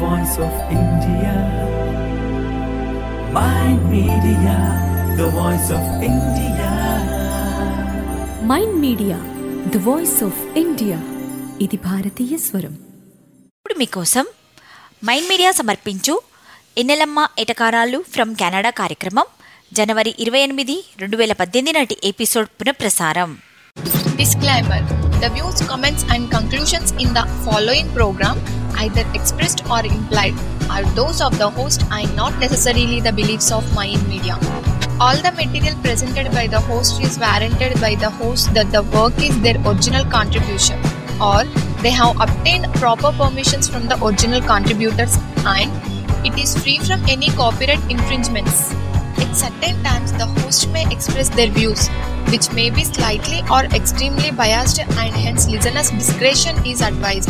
voice of India. Mind Media, the voice of India. Mind media the voice of India ఇది భారతీయ స్వరం ఇప్పుడు మీకోసం మైండ్ మీడియా సమర్పించు ఎన్నెలమ్మ ఎటకారాలు ఫ్రమ్ కెనడా కార్యక్రమం జనవరి ఇరవై ఎనిమిది రెండు వేల పద్దెనిమిది నాటి ఎపిసోడ్ పునఃప్రసారం Disclaimer The views, comments, and conclusions in the following program, either expressed or implied, are those of the host and not necessarily the beliefs of Mayan Media. All the material presented by the host is warranted by the host that the work is their original contribution or they have obtained proper permissions from the original contributors and it is free from any copyright infringements. At certain times, the host may express their views, which may be slightly or extremely biased, and hence listeners' discretion is advised.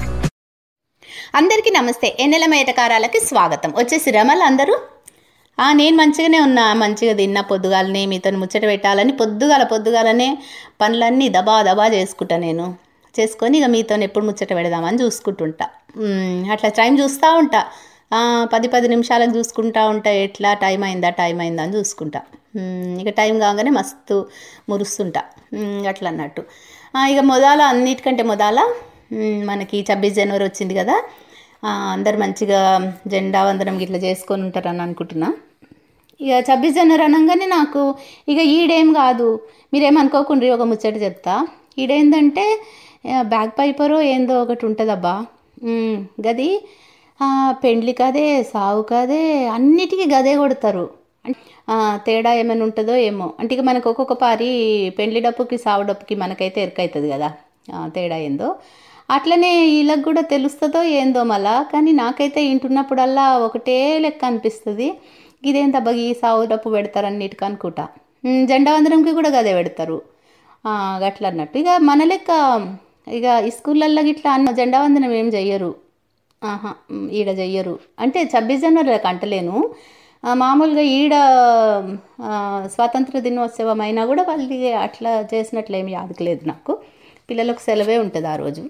అందరికీ నమస్తే ఎన్నెల మేటకారాలకి స్వాగతం వచ్చేసి రమల్ అందరూ ఆ, నేను మంచిగానే ఉన్నా మంచిగా తిన్నా పొద్దుగాలనే మీతో ముచ్చట పెట్టాలని పొద్దుగాల పొద్దుగాలనే పనులన్నీ దబా దబా చేసుకుంటా నేను చేసుకొని ఇక మీతో ఎప్పుడు ముచ్చట పెడదామని చూసుకుంటుంటా మ్, అట్లా టైం చూస్తూ ఉంటా ఆ, పది పది నిమిషాలకు చూసుకుంటా ఉంటా ఎట్లా టైం అయిందా టైం అయిందా అని చూసుకుంటా మ్, ఇక టైం కాగానే మస్తు మురుస్తుంటా మ్, అట్లా అన్నట్టు ఆ, ఇక మొదల అన్నిటికంటే మొదల మ్, మనకి ఛబ్బీస్ జనవరి వచ్చింది కదా ఆ, అందరు మంచిగా జెండా వందనం గిట్లా చేసుకొని ఉంటారని అనుకుంటున్నా ఇక ఛబ్బీస్ జనవరి అనగానే నాకు ఇక ఈడేం కాదు మీరేమనుకోకుండ్రి ఒక ముచ్చట చెప్తా ఈడేందంటే ఆ, బ్యాగ్ పైపరో ఏందో ఒకటి ఉంటుందబ్బా ఉమ్, గది ఆ, పెండ్లి కదే సావు కదే అన్నిటికీ గదే కొడతారు ఆ, తేడా ఏమైనా ఉంటుందో ఏమో అంటే ఇక మనకు ఒక్కొక్క పారి పెండ్లి డప్పుకి సావు డప్పుకి మనకైతే ఎరకవుతుంది కదా ఆ, తేడా ఏందో అట్లనే వీళ్ళకి కూడా తెలుస్తుందో ఏందో మళ్ళా కానీ నాకైతే వింటున్నప్పుడల్లా ఒకటే లెక్క అనిపిస్తుంది ఇదేంతబ్బా ఈ సావు డప్పు పెడతారు అన్నిటికీ అనుకుంటా ఉమ్, జెండా వందనంకి కూడా గదే పెడతారు ఆ, గట్ల అన్నట్టు ఇక మన లెక్క ఇక ఈ స్కూళ్ళల్లో గిట్లా అన్న జెండా వందనం ఏం చెయ్యరు ఆహా ఉమ్, ఈడ చెయ్యరు అంటే ఛబ్బీస్ జనవరికి అంటలేను ఆ, మామూలుగా ఈడ ఆ, స్వాతంత్ర దినోత్సవం అయినా కూడా వాళ్ళు అట్లా చేసినట్లు ఏమి యాదకలేదు నాకు పిల్లలకు సెలవే ఉంటుంది ఆ రోజు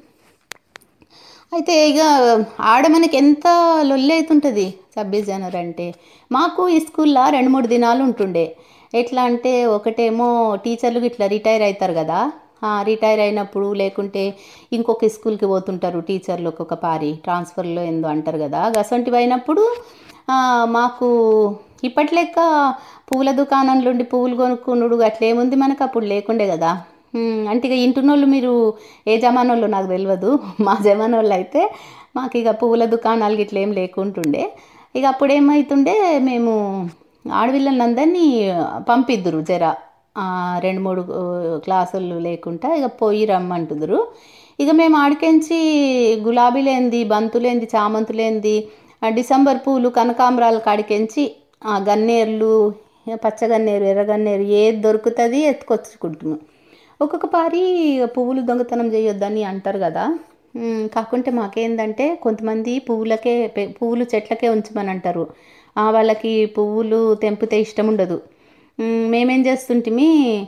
అయితే ఇక ఆడ మనకి ఎంత లొల్లి అవుతుంటుంది ఛబ్బీస్ జనవరి అంటే మాకు ఈ స్కూల్లో రెండు మూడు దినాలు ఉంటుండే ఎట్లా అంటే ఒకటేమో టీచర్లు ఇట్లా రిటైర్ అవుతారు కదా ఆ, రిటైర్ అయినప్పుడు లేకుంటే ఇంకొక స్కూల్కి పోతుంటారు టీచర్లు ఒక్కొక్క పారి ట్రాన్స్ఫర్లో ఏందో అంటారు కదా గసంటివి అయినప్పుడు ఆ, మాకు ఇప్పటి లెక్క పువ్వుల దుకాణంలో ఉండి పువ్వులు కొనుక్కునుడు అట్లేముంది మనకు అప్పుడు లేకుండే కదా ఉమ్, అంటే ఇక ఇంటున్నోళ్ళు మీరు ఏ జమానోళ్ళు నాకు తెలియదు మా జమానోళ్ళు అయితే మాకు ఇక పువ్వుల దుకాణాలు గిట్ల ఏం లేకుంటుండే ఇక అప్పుడు ఏమవుతుండే మేము ఆడపిల్లలందరినీ అందరినీ పంపిద్దురు జర ఆ, రెండు మూడు ఆ, క్లాసులు లేకుండా ఇక పోయి రమ్మంటుదురు ఇక మేము ఆడికెంచి గులాబీలేంది బంతులేంది చామంతులేంది ఆ, డిసెంబర్ పూలు కనకాంబరాల కాడికెంచి ఆ, గన్నేర్లు పచ్చగన్నేరు ఎర్రగన్నేరు ఏది దొరుకుతుంది ఎత్తుకొచ్చుకుంటున్నాం ఒక్కొక్క పారి పువ్వులు దొంగతనం చేయొద్దని అంటారు కదా ఉమ్, కాకుంటే మాకేందంటే కొంతమంది పువ్వులకే పె- పువ్వులు చెట్లకే ఉంచమని అంటారు ఆ, వాళ్ళకి పువ్వులు తెంపితే ఇష్టం ఉండదు ఉమ్, మేమేం చేస్తుంటిమి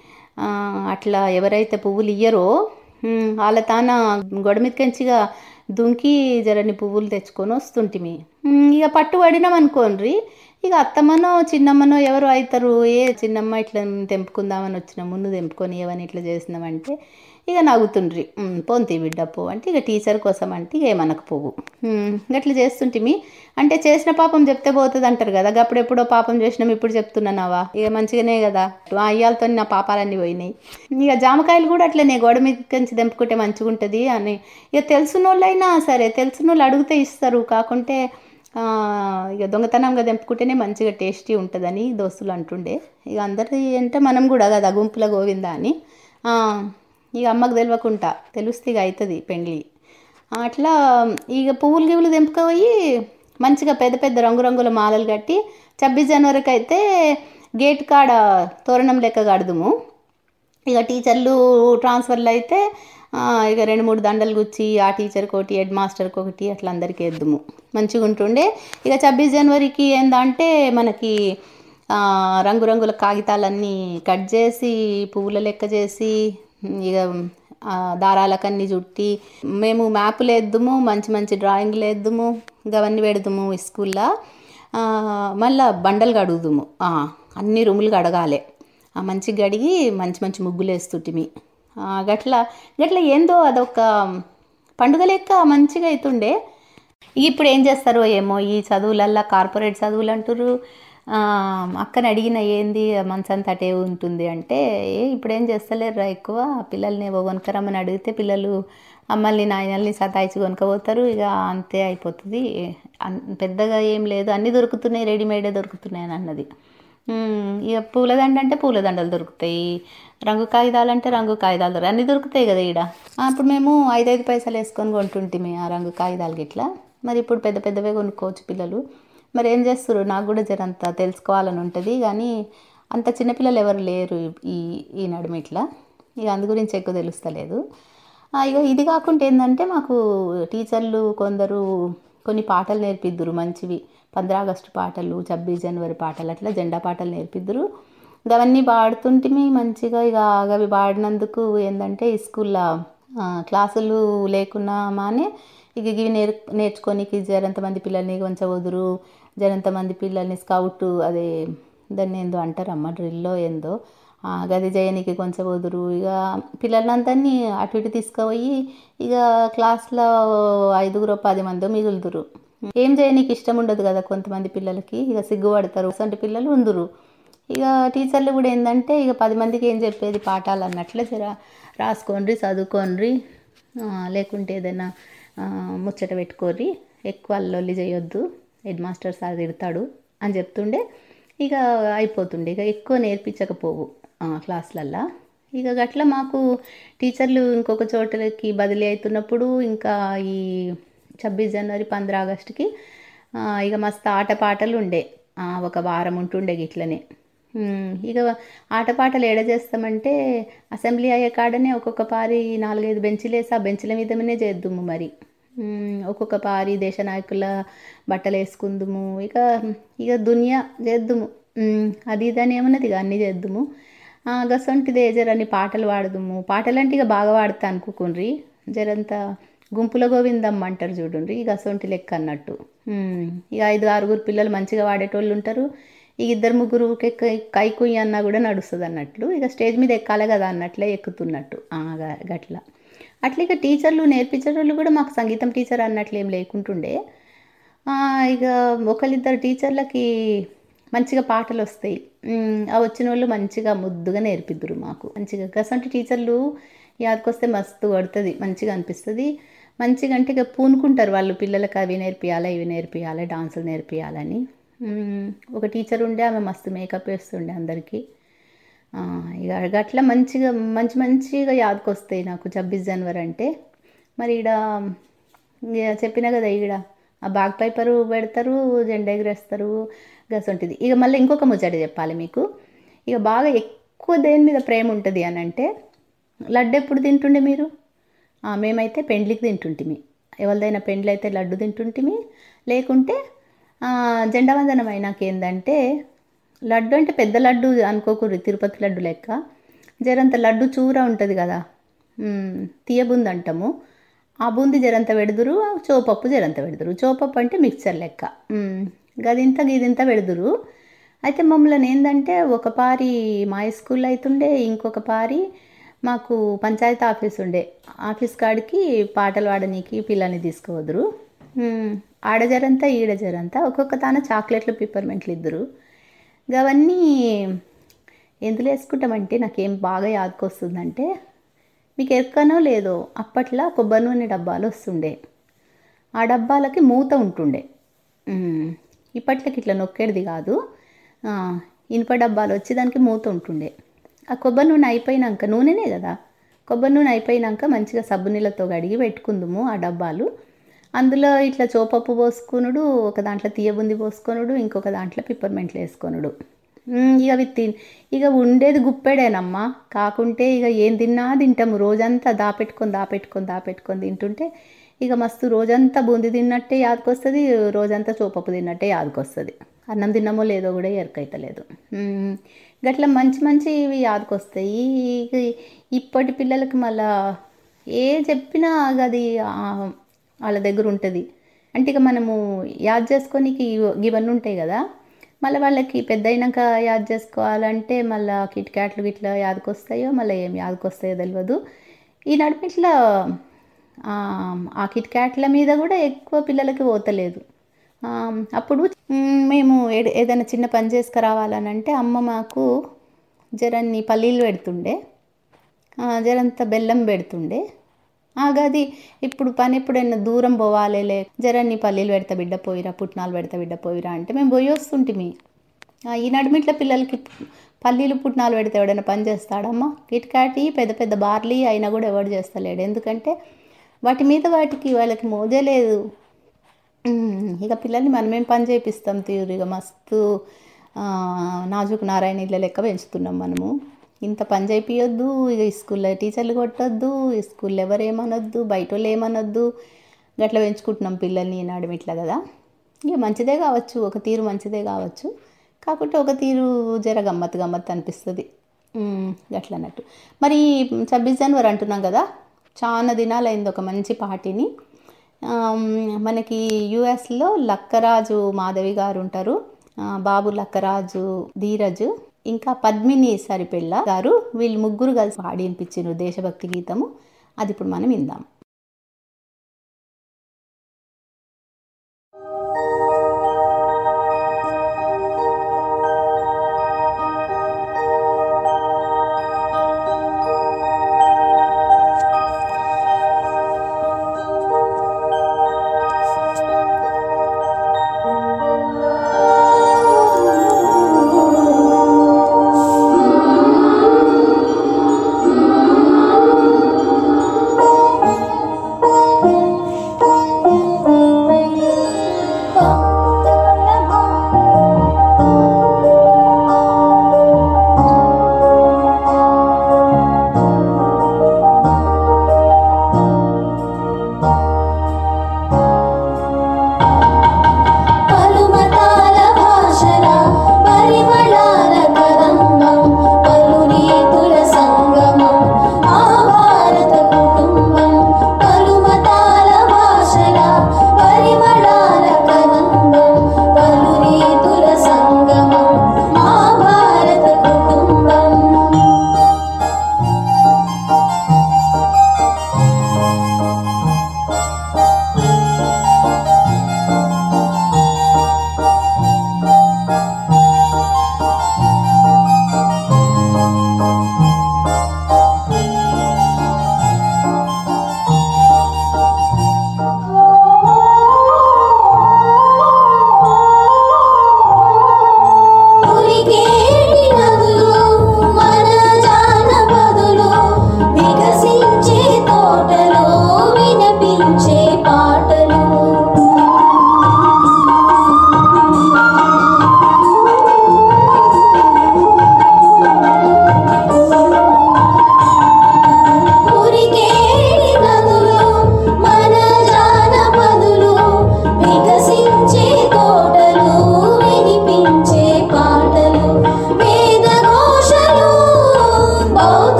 ఆ, అట్లా ఎవరైతే పువ్వులు ఇయ్యరో ఉమ్, వాళ్ళ తాన గొడ మీదకెంచిగా దుంకి జరని పువ్వులు తెచ్చుకొని వస్తుంటిమి ఉమ్, ఇక పట్టు పడినాం అనుకోండి ఇక అత్తమ్మనో చిన్నమ్మనో ఎవరు అవుతారు ఏ చిన్నమ్మ ఇట్లా తెంపుకుందామని వచ్చిన ముందు తెంపుకొని ఏమని ఇట్లా చేసినామంటే ఇక నవ్వుతుండ్రి "ఉమ్, పోంతి బిడ్డ పువ్వు అంటే ఇక టీచర్ కోసం అంటే ఇక ఏమనకు పువ్వు ఉమ్, గట్ల చేస్తుంటిమి అంటే చేసిన పాపం చెప్తే పోతుంది అంటారు కదా అప్పుడు ఎప్పుడో పాపం చేసినాం ఇప్పుడు చెప్తున్నానావా ఇక మంచిగానే కదా ఆ అయ్యాలతో నా పాపాలన్నీ పోయినాయి ఇక జామకాయలు కూడా అట్లనే గోడ మీద కంచి తెంపుకుంటే మంచిగా ఉంటుంది అని ఇక తెలిసిన వాళ్ళైనా సరే తెలిసిన వాళ్ళు అడిగితే ఇస్తారు కాకుంటే ఆ, ఇక దొంగతనంగా తెంపుకుంటేనే మంచిగా టేస్టీ ఉంటుందని దోస్తులు అంటుండే ఇక అందరి అంటే మనం కూడా కదా గుంపుల గోవిందా అని ఆ, ఇక అమ్మకు తెలియకుండా తెలుస్తే ఇక అవుతుంది పెండ్లి అట్లా ఇక పువ్వులు గివ్వులు తెంపుకపోయి మంచిగా పెద్ద పెద్ద రంగురంగుల మాలలు కట్టి ఛబ్బీస్ జనవరికి అయితే గేట్ కాడ తోరణం లెక్క కడదుము ఇక టీచర్లు ట్రాన్స్ఫర్లు అయితే ఆ, ఇక రెండు మూడు దండలు గుచ్చి ఆ టీచర్కి ఒకటి హెడ్ మాస్టర్కి ఒకటి అట్లా అందరికీ వేద్దుము మంచిగా ఉంటుండే ఇక ఛబ్బీస్ జనవరికి ఏందంటే మనకి ఆ, రంగురంగుల కాగితాలన్నీ కట్ చేసి పువ్వుల లెక్క చేసి ఇక ఆ, దారాలకన్నీ చుట్టి మేము మ్యాపులు వేద్దుము మంచి మంచి డ్రాయింగ్లు వేద్దుము అవన్నీ పెడదుము స్కూల్లో ఆ, మళ్ళా బండలు కడుగుదుము ఆ, అన్ని రూములు కడగాలి ఆ, మంచి గడిగి మంచి మంచి ముగ్గులు వేస్తుంటిమి ఆ, గట్ల గట్ల ఏందో అదొక పండుగ లెక్క మంచిగా అవుతుండే ఇప్పుడు ఏం చేస్తారో ఏమో ఈ చదువులల్లా కార్పొరేట్ చదువులు అంటారు ఆ, అక్కని అడిగిన ఏంది మనసంతా అటే ఉంటుంది అంటే ఏ ఇప్పుడు ఏం చేస్తలేరు ఎక్కువ పిల్లల్ని ఏవో కొనుక్కరమ్మని అడిగితే పిల్లలు అమ్మల్ని నాయనల్ని సతాయిచి కొనుక్కపోతారు ఇక అంతే అయిపోతుంది అన్- పెద్దగా ఏం లేదు అన్నీ దొరుకుతున్నాయి రెడీమేడే దొరుకుతున్నాయి అని అన్నది ఉమ్, ఇక పూలదండ అంటే పూలదండలు దొరుకుతాయి రంగు కాగితాలు అంటే రంగు కాగితాలు దొరుకుతాయి అన్నీ దొరుకుతాయి కదా ఈడ ఆ, అప్పుడు మేము ఐదైదు పైసలు వేసుకొని కొంటుంటిమి ఆ రంగు కాగితాలు గిట్లా మరి ఇప్పుడు పెద్ద పెద్దవే కొనుక్కోవచ్చు పిల్లలు మరి ఏం చేస్తారు నాకు కూడా జరంత తెలుసుకోవాలని ఉంటుంది కానీ అంత చిన్నపిల్లలు ఎవరు లేరు ఈ ఈ నడుమ ఇట్లా ఇక అందు గురించి ఎక్కువ తెలుస్తలేదు ఆ, ఇక ఇది కాకుండా ఏంటంటే మాకు టీచర్లు కొందరు కొన్ని పాటలు నేర్పిద్దురు మంచివి పంద్రా ఆగస్టు పాటలు ఛబ్బీస్ జనవరి పాటలు అట్లా జెండా పాటలు నేర్పిద్దురు అవన్నీ పాడుతుంటిమి మంచిగా ఇక అవి పాడినందుకు ఏంటంటే ఈ స్కూల్లో ఆ, క్లాసులు లేకున్నా మానే ఇక ఇవి నేర్ నేర్చుకోనికి జరంతమంది పిల్లల్ని కొంచెం వదురు జరంతమంది పిల్లల్ని స్కౌట్ అదే దాన్ని ఏందో అంటారమ్మ డ్రిల్లో ఏందో ఆ, గది చేయనికి కొంచెం వదురు ఇక పిల్లలందరినీ అటు ఇటు తీసుకుపోయి ఇక క్లాస్లో ఐదుగురు పది మందో మిగులుదురు ఏం చేయనీకి ఇష్టం ఉండదు కదా కొంతమంది పిల్లలకి ఇక సిగ్గుపడతారు అసలు పిల్లలు ఉందురు ఇక టీచర్లు కూడా ఏంటంటే ఇక పది మందికి ఏం చెప్పేది పాఠాలు అన్నట్లే జర రాసుకోండి చదువుకోండి ఆ, లేకుంటే ఏదైనా ఆ, ముచ్చట పెట్టుకోరి ఎక్కువ అల్లొల్లి చేయొద్దు హెడ్ మాస్టర్ సార్ తిడతాడు అని చెప్తుండే ఇక అయిపోతుండే ఇక ఎక్కువ నేర్పించకపోవు ఆ, క్లాసులల్లా ఇక గట్ల మాకు టీచర్లు ఇంకొక చోటకి బదిలీ అవుతున్నప్పుడు ఇంకా ఈ ఛబ్బీస్ జనవరి పంద్రా ఆగస్టుకి ఆ, ఇక మస్తు ఆటపాటలు ఉండే ఆ, ఒక వారం ఉంటుండే గిట్లనే ఉమ్, ఇక ఆటపాటలు ఏడ చేస్తామంటే అసెంబ్లీ అయ్యే కాడనే ఒక్కొక్క పారి నాలుగైదు బెంచీలు వేసి ఆ బెంచ్ల మీదనే చేద్దుము మరి ఉమ్, ఒక్కొక్క పారి దేశ నాయకుల బట్టలు వేసుకుందుము ఇక ఇక దునియా చేద్దుము ఉమ్, అది ఇదని ఏమన్నది ఇక అన్నీ చేద్దుము ఆ, గసొంటిదే జరని పాటలు పాడదుము పాటలు అంటే ఇక బాగా పాడతా అనుకోకుండ్రి జరంత గుంపుల గోవిందమ్మ అంటారు చూడండి ఇక అసొంటి లెక్క అన్నట్టు ఉమ్, ఇక ఐదు ఆరుగురు పిల్లలు మంచిగా వాడేటోళ్ళు ఉంటారు ఇక ఇద్దరు ముగ్గురు కై కుయ్యి అన్నా కూడా నడుస్తుంది అన్నట్లు ఇక స్టేజ్ మీద ఎక్కాలి కదా అన్నట్లే ఎక్కుతున్నట్టు ఆ, గ- గట్ల అట్లా ఇక టీచర్లు నేర్పించేటోళ్ళు కూడా మాకు సంగీతం టీచర్ అన్నట్లు ఏం లేకుంటుండే ఆ, ఇక ఒకళ్ళిద్దరు టీచర్లకి మంచిగా పాటలు వస్తాయి ఉమ్, ఆ వచ్చిన వాళ్ళు మంచిగా ముద్దుగా నేర్పిద్దురు మాకు మంచిగా గసంటి టీచర్లు యాదకొస్తే మస్తు కొడుతుంది మంచిగా అనిపిస్తుంది మంచిగా అంటే ఇక పూనుకుంటారు వాళ్ళు పిల్లలకి అవి నేర్పియాలి ఇవి నేర్పియాలి డాన్సులు నేర్పియాలని ఉమ్, ఒక టీచర్ ఉండే ఆమె మస్తు మేకప్ వేస్తుండే అందరికీ ఆ, ఇక అట్లా మంచిగా మంచి మంచిగా యాదకొస్తాయి నాకు ఛబ్బీస్ జనవరి అంటే మరి ఈడ ఇక చెప్పిన కదా ఈడ ఆ బాగ్ పైపరు పెడతారు జెండా ఎగరేస్తారు గసొంటిది ఇక మళ్ళీ ఇంకొక ముచ్చట చెప్పాలి మీకు ఇక బాగా ఎక్కువ దేని మీద ప్రేమ ఉంటుంది అని అంటే లడ్డు ఎప్పుడు తింటుండే మీరు ఆ, మేమైతే పెండ్లికి తింటుంటిమి ఎవరిదైనా పెండ్లి అయితే లడ్డు తింటుంటిమి లేకుంటే ఆ, జెండా వందనం అయినాక ఏంటంటే లడ్డు అంటే పెద్ద లడ్డు అనుకోకూడదు తిరుపతి లడ్డు లెక్క జరంత లడ్డు చూర ఉంటుంది కదా మ్, తీయ బూంది అంటాము ఆ బూంది జరంత పెడుదురు చోపప్పు జరంత పెడుదురు చోపప్పు అంటే మిక్చర్ లెక్క మ్, గదింత గిదింత పెడుదురు అయితే మమ్మల్ని ఏంటంటే ఒక పారి మా స్కూల్లో అవుతుండే ఇంకొక పారి మాకు పంచాయతీ ఆఫీస్ ఉండే ఆఫీస్ కాడికి పాటలు పాడనీకి పిల్లల్ని తీసుకువదురు మ్, ఆడ జరంతా ఈడ జరంతా ఒక్కొక్క తాన చాక్లెట్లు పిప్పర్మెంట్లు ఇద్దరు అవన్నీ ఎందులో వేసుకుంటామంటే నాకేం బాగా యాదకొస్తుందంటే మీకు ఎక్కనో లేదో అప్పట్లో కొబ్బరి నూనె డబ్బాలు వస్తుండే ఆ డబ్బాలకి మూత ఉంటుండే ఉమ్, ఇప్పట్లోకి ఇట్లా నొక్కేది కాదు ఆ, ఇనుప డబ్బాలు వచ్చి దానికి మూత ఉంటుండే ఆ కొబ్బరి నూనె అయిపోయినాక నూనెనే కదా కొబ్బరి నూనె అయిపోయినాక మంచిగా సబ్బు నీళ్ళతో కడిగి పెట్టుకుందుము ఆ డబ్బాలు అందులో ఇట్లా చోపప్పు పోసుకొనుడు ఒక దాంట్లో తీయబుంది పోసుకొనుడు ఇంకొక దాంట్లో పిప్పర్మెంట్లు వేసుకొనుడు ఉమ్, ఇక అవి తిన్ ఇక ఉండేది గుప్పెడేనమ్మా కాకుంటే ఇక ఏం తిన్నా తింటాము రోజంతా దాపెట్టుకొని దాపెట్టుకొని దాపెట్టుకొని తింటుంటే ఇక మస్తు రోజంతా బూంది తిన్నట్టే యాదకొస్తుంది రోజంతా చోపప్పు తిన్నట్టే యాదకొస్తుంది అన్నం తిన్నామో లేదో కూడా ఎరకైతలేదు ఉమ్, గట్ల మంచి మంచి ఇవి యాదకొస్తాయి ఇక ఇప్పటి పిల్లలకి మళ్ళా ఏ చెప్పినా అది ఆ, వాళ్ళ దగ్గర ఉంటుంది అంటే ఇక మనము యాద్ చేసుకోనికి ఇవన్నీ ఉంటాయి కదా మళ్ళీ వాళ్ళకి పెద్ద అయినాక యాద్ చేసుకోవాలంటే మళ్ళీ కిట్ క్యాట్లు గిట్లా యాదకొస్తాయో మళ్ళీ ఏం యాదకొస్తాయో తెలియదు ఈ నడిమిట్లా ఆ, ఆ కిట్ క్యాట్ల మీద కూడా ఎక్కువ పిల్లలకి పోతలేదు ఆ, అప్పుడు మ్, మేము ఏడ- ఏదైనా చిన్న పని చేసుకురావాలని అంటే అమ్మ మాకు జరన్ని పల్లీలు పెడుతుండే ఆ, జరంత బెల్లం పెడుతుండే ఆగది ఇప్పుడు పని ఎప్పుడైనా దూరం పోవాలేలే జరన్ని పల్లీలు పెడతా బిడ్డ పోయిరా పుట్నాలు పెడతా బిడ్డ పోయిరా అంటే మేము పోయి వస్తుంటిమి ఆ, ఈ నడిమిట్ల పిల్లలకి పల్లీలు పుట్నాలు పెడితే ఎవడైనా పని చేస్తాడమ్మా కిట్ కాటి పెద్ద పెద్ద బార్లీ అయినా కూడా ఎవడు చేస్తలేడు ఎందుకంటే వాటి మీద వాటికి వాళ్ళకి మోజే లేదు ఉమ్, ఇక పిల్లల్ని మనమేం పని చేపిస్తాం తీరు ఇక మస్తు ఆ, నాజుకు నారాయణ ఇళ్ళ లెక్క పెంచుతున్నాం మనము ఇంత పని చేపియొద్దు ఇక ఈ స్కూల్లో టీచర్లు కొట్టొద్దు ఈ స్కూల్లో ఎవరు ఏమనొద్దు బయట వాళ్ళు ఏమనొద్దు గట్లా పెంచుకుంటున్నాం పిల్లల్ని ఈనాడు ఇట్లా కదా ఇక మంచిదే కావచ్చు ఒక తీరు మంచిదే కావచ్చు కాకపోతే ఒక తీరు జర గమ్మత్తు గమ్మత్తు అనిపిస్తుంది ఉమ్, గట్ల అన్నట్టు మరి ఛబ్బీస్ జనవరి అంటున్నాం కదా చాలా దినాలు అయింది ఒక మంచి పార్టీని ఆమ్, మనకి యుఎస్లో లక్కరాజు మాధవి గారు ఉంటారు ఆ, బాబు లక్కరాజు ధీరజు ఇంకా పద్మిని సరిపెళ్ళ గారు వీళ్ళు ముగ్గురు కలిసి పాడి వినిపించారు దేశభక్తి గీతము అది ఇప్పుడు మనం విందాం ఆ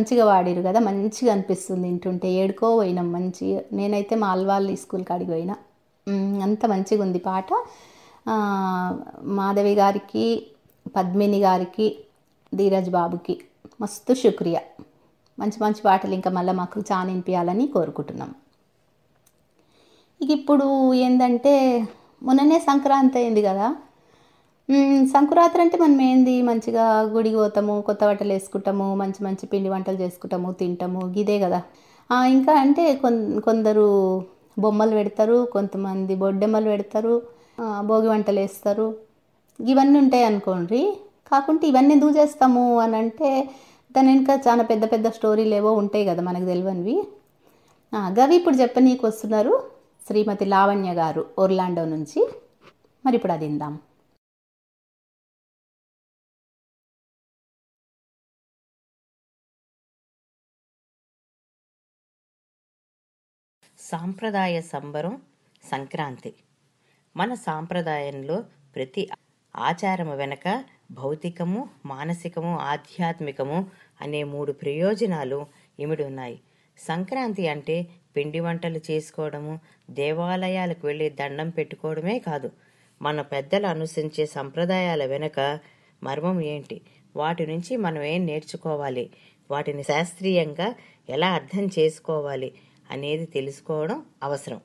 మంచిగా వాడిరు కదా మంచిగా అనిపిస్తుంది వింటుంటే ఏడుకో పోయినాం మంచిగా నేనైతే మా అల్వాళ్ళ స్కూల్ కాడికి పోయినా మ్, అంత మంచిగా ఉంది పాట ఆ, మాధవి గారికి పద్మిని గారికి ధీరజ్ బాబుకి మస్తు శుక్రియా మంచి మంచి పాటలు ఇంకా మళ్ళీ మాకు చాలా వినిపించాలని కోరుకుంటున్నాం ఇక ఇప్పుడు ఏంటంటే మొన్ననే సంక్రాంతి అయింది కదా మ్మ్, సంక్రాంతి అంటే మనం ఏంది మంచిగా గుడికి పోతాము కొత్త బట్టలు వేసుకుంటాము మంచి మంచి పిండి వంటలు చేసుకుంటాము తింటాము ఇదే కదా ఆ, ఇంకా అంటే కొన్ కొందరు బొమ్మలు పెడతారు కొంతమంది బొడ్డెమ్మలు పెడతారు ఆ, భోగి వంటలు వేస్తారు ఇవన్నీ ఉంటాయి అనుకోండి కాకుంటే ఇవన్నీ ఎందుకు చేస్తాము అని అంటే దాని వెనుక చాలా పెద్ద పెద్ద స్టోరీలు ఏవో ఉంటాయి కదా మనకు తెలియనివి ఆ, గవి ఇప్పుడు చెప్పనీకి వస్తున్నారు శ్రీమతి లావణ్య గారు ఒర్లాండో నుంచి మరి ఇప్పుడు అది ఇందాం సాంప్రదాయ సంబరం సంక్రాంతి మన సాంప్రదాయంలో ప్రతి ఆచారము వెనక భౌతికము మానసికము ఆధ్యాత్మికము అనే మూడు ప్రయోజనాలు ఇమిడి ఉన్నాయి సంక్రాంతి అంటే పిండి వంటలు చేసుకోవడము దేవాలయాలకు వెళ్ళి దండం పెట్టుకోవడమే కాదు మన పెద్దలు అనుసరించే సంప్రదాయాల వెనుక మర్మం ఏంటి వాటి నుంచి మనం ఏం నేర్చుకోవాలి వాటిని శాస్త్రీయంగా ఎలా అర్థం చేసుకోవాలి అనేది తెలుసుకోవడం అవసరం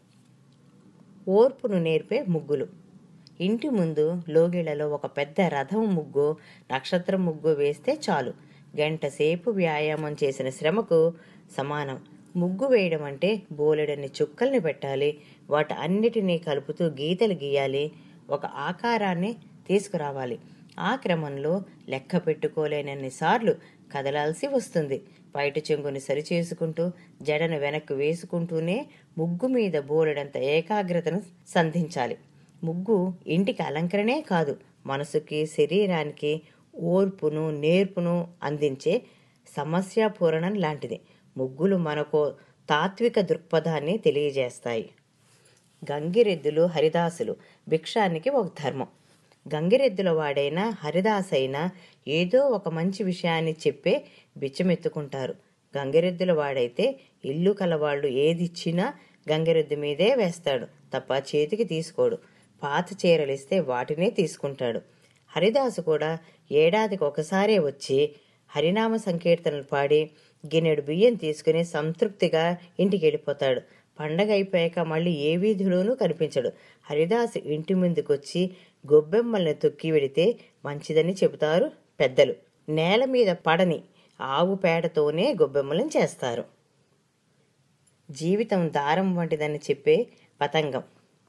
ఓర్పును నేర్పే ముగ్గులు ఇంటి ముందు లోగిళ్లలో ఒక పెద్ద రథం ముగ్గు నక్షత్రం ముగ్గు వేస్తే చాలు గంట సేపు వ్యాయామం చేసిన శ్రమకు సమానం ముగ్గు వేయడం అంటే బోలెడన్ని చుక్కల్ని పెట్టాలి వాటి అన్నిటినీ కలుపుతూ గీతలు గీయాలి ఒక ఆకారాన్ని తీసుకురావాలి ఆ క్రమంలో లెక్క పెట్టుకోలేనన్ని సార్లు కదలాల్సి వస్తుంది బయట చెంగుని సరిచేసుకుంటూ జడను వెనక్కు వేసుకుంటూనే ముగ్గు మీద బోలెడంత ఏకాగ్రతను సంధించాలి ముగ్గు ఇంటికి అలంకరణే కాదు మనసుకి శరీరానికి ఓర్పును నేర్పును అందించే సమస్యాపూరణం లాంటిది ముగ్గులు మనకు తాత్విక దృక్పథాన్ని తెలియజేస్తాయి గంగిరెద్దులు హరిదాసులు భిక్షానికి ఒక ధర్మం గంగిరెద్దుల వాడైనా హరిదాసైనా ఏదో ఒక మంచి విషయాన్ని చెప్పే బిచ్చమెత్తుకుంటారు గంగిరెద్దుల వాడైతే ఇల్లు కలవాళ్ళు ఏదిచ్చినా గంగిరెద్దు మీదే వేస్తాడు తప్ప చేతికి తీసుకోడు పాత చీరలిస్తే వాటినే తీసుకుంటాడు హరిదాసు కూడా ఏడాదికి ఒకసారే వచ్చి హరినామ సంకీర్తనలు పాడి గిన్నెడు బియ్యం తీసుకుని సంతృప్తిగా ఇంటికి వెళ్ళిపోతాడు పండగ అయిపోయాక మళ్ళీ ఏ వీధిలోనూ కనిపించడు హరిదాసు ఇంటి ముందుకొచ్చి గొబ్బెమ్మల్ని తొక్కి వెడితే మంచిదని చెబుతారు పెద్దలు నేల మీద పడని ఆవు పేడతోనే గొబ్బెమ్మలను చేస్తారు జీవితం దారం వంటిదని చెప్పే పతంగం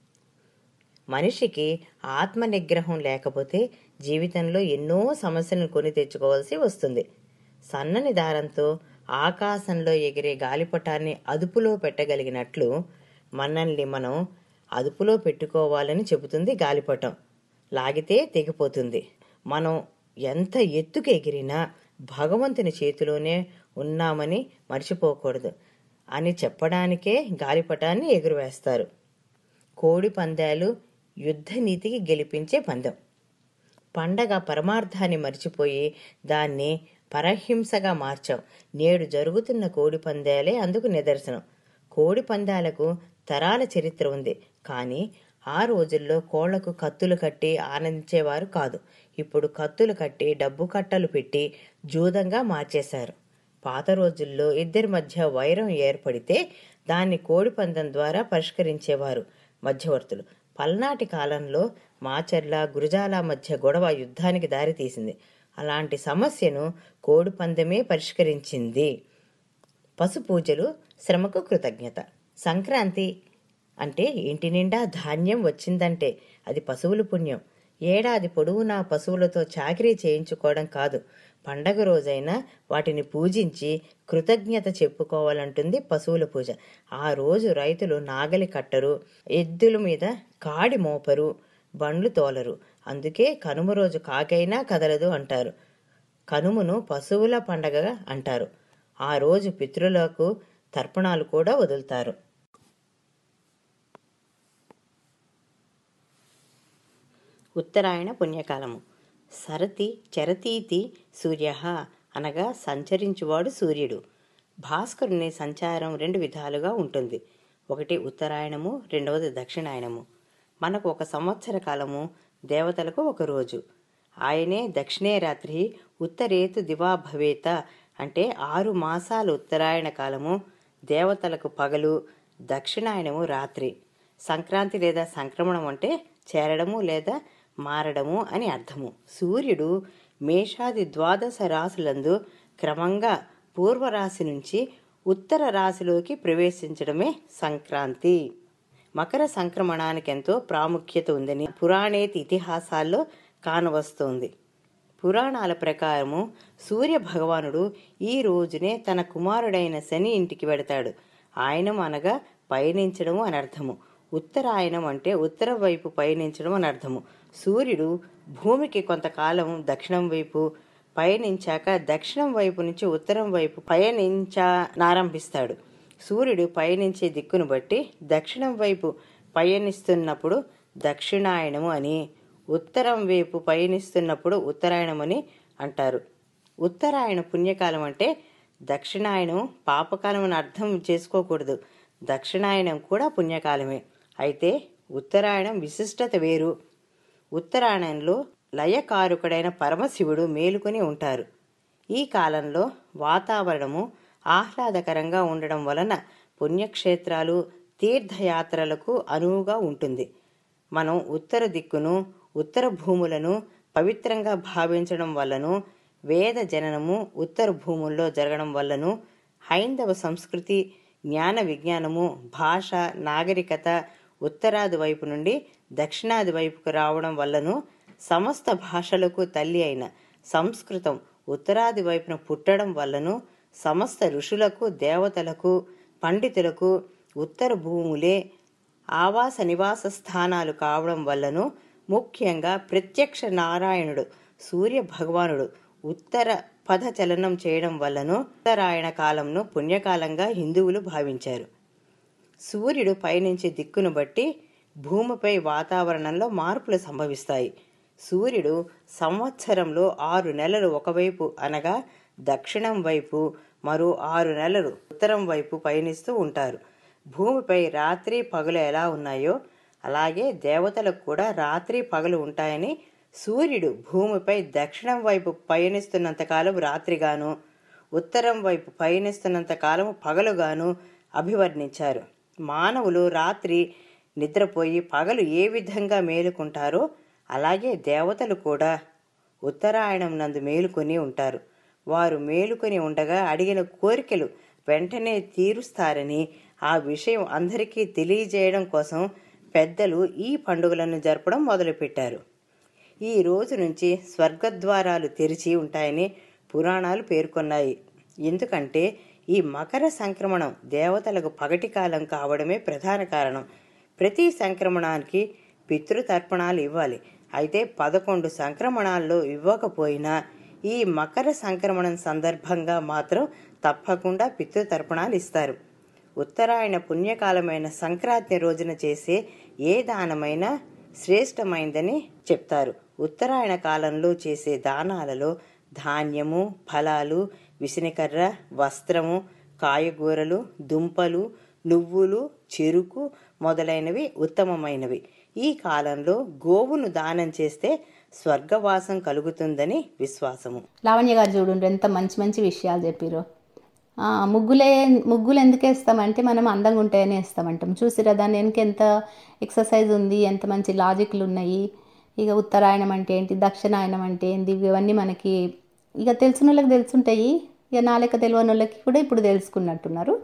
మనిషికి ఆత్మ నిగ్రహం లేకపోతే జీవితంలో ఎన్నో సమస్యలను కొని తెచ్చుకోవాల్సి వస్తుంది సన్నని దారంతో ఆకాశంలో ఎగిరే గాలిపటాన్ని అదుపులో పెట్టగలిగినట్లు మనల్ని మనం అదుపులో పెట్టుకోవాలని చెబుతుంది గాలిపటం లాగితే తెగిపోతుంది మనం ఎంత ఎత్తుకు ఎగిరినా భగవంతుని చేతిలోనే ఉన్నామని మర్చిపోకూడదు అని చెప్పడానికే గాలిపటాన్ని ఎగురవేస్తారు కోడి పందాలు యుద్ధ నీతికి గెలిపించే పందెం పండగ పరమార్థాన్ని మర్చిపోయి దాన్ని పరహింసగా మార్చాం నేడు జరుగుతున్న కోడి పందాలే అందుకు నిదర్శనం కోడి పందాలకు తరాల చరిత్ర ఉంది కానీ ఆ రోజుల్లో కోళ్లకు కత్తులు కట్టి ఆనందించేవారు కాదు ఇప్పుడు కత్తులు కట్టి డబ్బు కట్టలు పెట్టి జూదంగా మార్చేశారు పాత రోజుల్లో ఇద్దరి మధ్య వైరం ఏర్పడితే దాన్ని కోడి పందెం ద్వారా పరిష్కరించేవారు మధ్యవర్తులు పల్నాటి కాలంలో మాచర్ల గురజాల మధ్య గొడవ యుద్ధానికి దారితీసింది అలాంటి సమస్యను కోడి పందెమే పరిష్కరించింది పశు పూజలు శ్రమకు కృతజ్ఞత సంక్రాంతి అంటే ఇంటి నిండా ధాన్యం వచ్చిందంటే అది పశువుల పుణ్యం ఏడాది పొడవునా పశువులతో చాకరీ చేయించుకోవడం కాదు పండగ రోజైనా వాటిని పూజించి కృతజ్ఞత చెప్పుకోవాలంటుంది పశువుల పూజ ఆ రోజు రైతులు నాగలి కట్టరు ఎద్దుల మీద కాడి మోపరు బండ్లు తోలరు అందుకే కనుమ రోజు కాకైనా కదలదు అంటారు కనుమను పశువుల పండగ అంటారు ఆ రోజు పితృలకు తర్పణాలు కూడా వదులుతారు ఉత్తరాయణ పుణ్యకాలము సరతి చరతీతి సూర్య అనగా సంచరించువాడు సూర్యుడు భాస్కరుని సంచారం రెండు విధాలుగా ఉంటుంది ఒకటి ఉత్తరాయణము రెండవది దక్షిణాయనము మనకు ఒక సంవత్సర కాలము దేవతలకు ఒక రోజు ఆయనే దక్షిణే రాత్రి ఉత్తరేతు దివా భవేత అంటే ఆరు మాసాలు ఉత్తరాయణ కాలము దేవతలకు పగలు దక్షిణాయనము రాత్రి సంక్రాంతి లేదా సంక్రమణం అంటే చేరడము లేదా మారడము అని అర్థము సూర్యుడు మేషాది ద్వాదశ రాశులందు క్రమంగా పూర్వరాశి నుంచి ఉత్తర రాశిలోకి ప్రవేశించడమే సంక్రాంతి మకర సంక్రమణానికి ఎంతో ప్రాముఖ్యత ఉందని పురాణేతి ఇతిహాసాల్లో కానవస్తోంది పురాణాల ప్రకారము సూర్య భగవానుడు ఈ రోజునే తన కుమారుడైన శని ఇంటికి వెడతాడు ఆయనం అనగా పయనించడము అని అర్థము ఉత్తరాయణం అంటే ఉత్తర వైపు పయనించడం అని అర్థము సూర్యుడు భూమికి కొంతకాలం దక్షిణం వైపు పయనించాక దక్షిణం వైపు నుంచి ఉత్తరం వైపు పయనించానారంభిస్తాడు సూర్యుడు పయనించే దిక్కును బట్టి దక్షిణం వైపు పయనిస్తున్నప్పుడు దక్షిణాయనము అని ఉత్తరం వైపు పయనిస్తున్నప్పుడు ఉత్తరాయణమని అంటారు ఉత్తరాయణ పుణ్యకాలం అంటే దక్షిణాయనం పాపకాలం అని అర్థం చేసుకోకూడదు దక్షిణాయనం కూడా పుణ్యకాలమే అయితే ఉత్తరాయణం విశిష్టత వేరు ఉత్తరాయణంలో లయకారుకుడైన పరమశివుడు మేలుకొని ఉంటారు ఈ కాలంలో వాతావరణము ఆహ్లాదకరంగా ఉండడం వలన పుణ్యక్షేత్రాలు తీర్థయాత్రలకు అనువుగా ఉంటుంది మనం ఉత్తర దిక్కును ఉత్తర భూములను పవిత్రంగా భావించడం వల్లను వేద జననము ఉత్తర భూముల్లో జరగడం వల్లను హైందవ సంస్కృతి జ్ఞాన విజ్ఞానము భాష నాగరికత ఉత్తరాది వైపు నుండి దక్షిణాది వైపుకు రావడం వల్లను సమస్త భాషలకు తల్లి అయిన సంస్కృతం ఉత్తరాది వైపున పుట్టడం వల్లను సమస్త ఋషులకు దేవతలకు పండితులకు ఉత్తర భూములే ఆవాస నివాస స్థానాలు కావడం వల్లను ముఖ్యంగా ప్రత్యక్ష నారాయణుడు సూర్య భగవానుడు ఉత్తర పద చలనం చేయడం వల్లను ఉత్తరాయణ కాలంను పుణ్యకాలంగా హిందువులు భావించారు సూర్యుడు పయనించే దిక్కును బట్టి భూమిపై వాతావరణంలో మార్పులు సంభవిస్తాయి సూర్యుడు సంవత్సరంలో ఆరు నెలలు ఒకవైపు అనగా దక్షిణం వైపు మరో ఆరు నెలలు ఉత్తరం వైపు పయనిస్తూ ఉంటారు భూమిపై రాత్రి పగలు ఎలా ఉన్నాయో అలాగే దేవతలకు కూడా రాత్రి పగలు ఉంటాయని సూర్యుడు భూమిపై దక్షిణం వైపు పయనిస్తున్నంతకాలం రాత్రిగాను ఉత్తరం వైపు పయనిస్తున్నంత కాలం పగలుగాను అభివర్ణించారు మానవులు రాత్రి నిద్రపోయి పగలు ఏ విధంగా మేలుకుంటారో అలాగే దేవతలు కూడా ఉత్తరాయణం నందు మేలుకొని ఉంటారు వారు మేలుకొని ఉండగా అడిగిన కోరికలు వెంటనే తీరుస్తారని ఆ విషయం అందరికీ తెలియజేయడం కోసం పెద్దలు ఈ పండుగలను జరపడం మొదలుపెట్టారు ఈ రోజు నుంచి స్వర్గద్వారాలు తెరిచి ఉంటాయని పురాణాలు పేర్కొన్నాయి ఎందుకంటే ఈ మకర సంక్రమణం దేవతలకు పగటి కాలం కావడమే ప్రధాన కారణం ప్రతి సంక్రమణానికి పితృతర్పణాలు ఇవ్వాలి అయితే పదకొండు సంక్రమణాల్లో ఇవ్వకపోయినా ఈ మకర సంక్రమణం సందర్భంగా మాత్రం తప్పకుండా పితృతర్పణాలు ఇస్తారు ఉత్తరాయణ పుణ్యకాలమైన సంక్రాంతి రోజున చేసే ఏ దానమైనా శ్రేష్టమైందని చెప్తారు ఉత్తరాయణ కాలంలో చేసే దానాలలో ధాన్యము ఫలాలు విసినికర్ర వస్త్రము కాయగూరలు దుంపలు నువ్వులు చెరుకు మొదలైనవి ఉత్తమమైనవి ఈ కాలంలో గోవును దానం చేస్తే స్వర్గవాసం కలుగుతుందని విశ్వాసము లావణ్య గారు చూడండి ఎంత మంచి మంచి విషయాలు చెప్పారు ముగ్గులే ముగ్గులు ఎందుకు వేస్తామంటే మనం అందంగా ఉంటాయని వేస్తామంటాం చూసిరా దాని వెనక ఎంత ఎక్సర్సైజ్ ఉంది ఎంత మంచి లాజిక్లు ఉన్నాయి ఇక ఉత్తరాయణం అంటే ఏంటి దక్షిణాయనం అంటే ఏంటి ఇవన్నీ మనకి ఇక తెలిసిన వాళ్ళకి తెలుసుంటాయి ఇక నా లెక్క తెలియని వాళ్ళకి కూడా ఇప్పుడు తెలుసుకున్నట్టున్నారు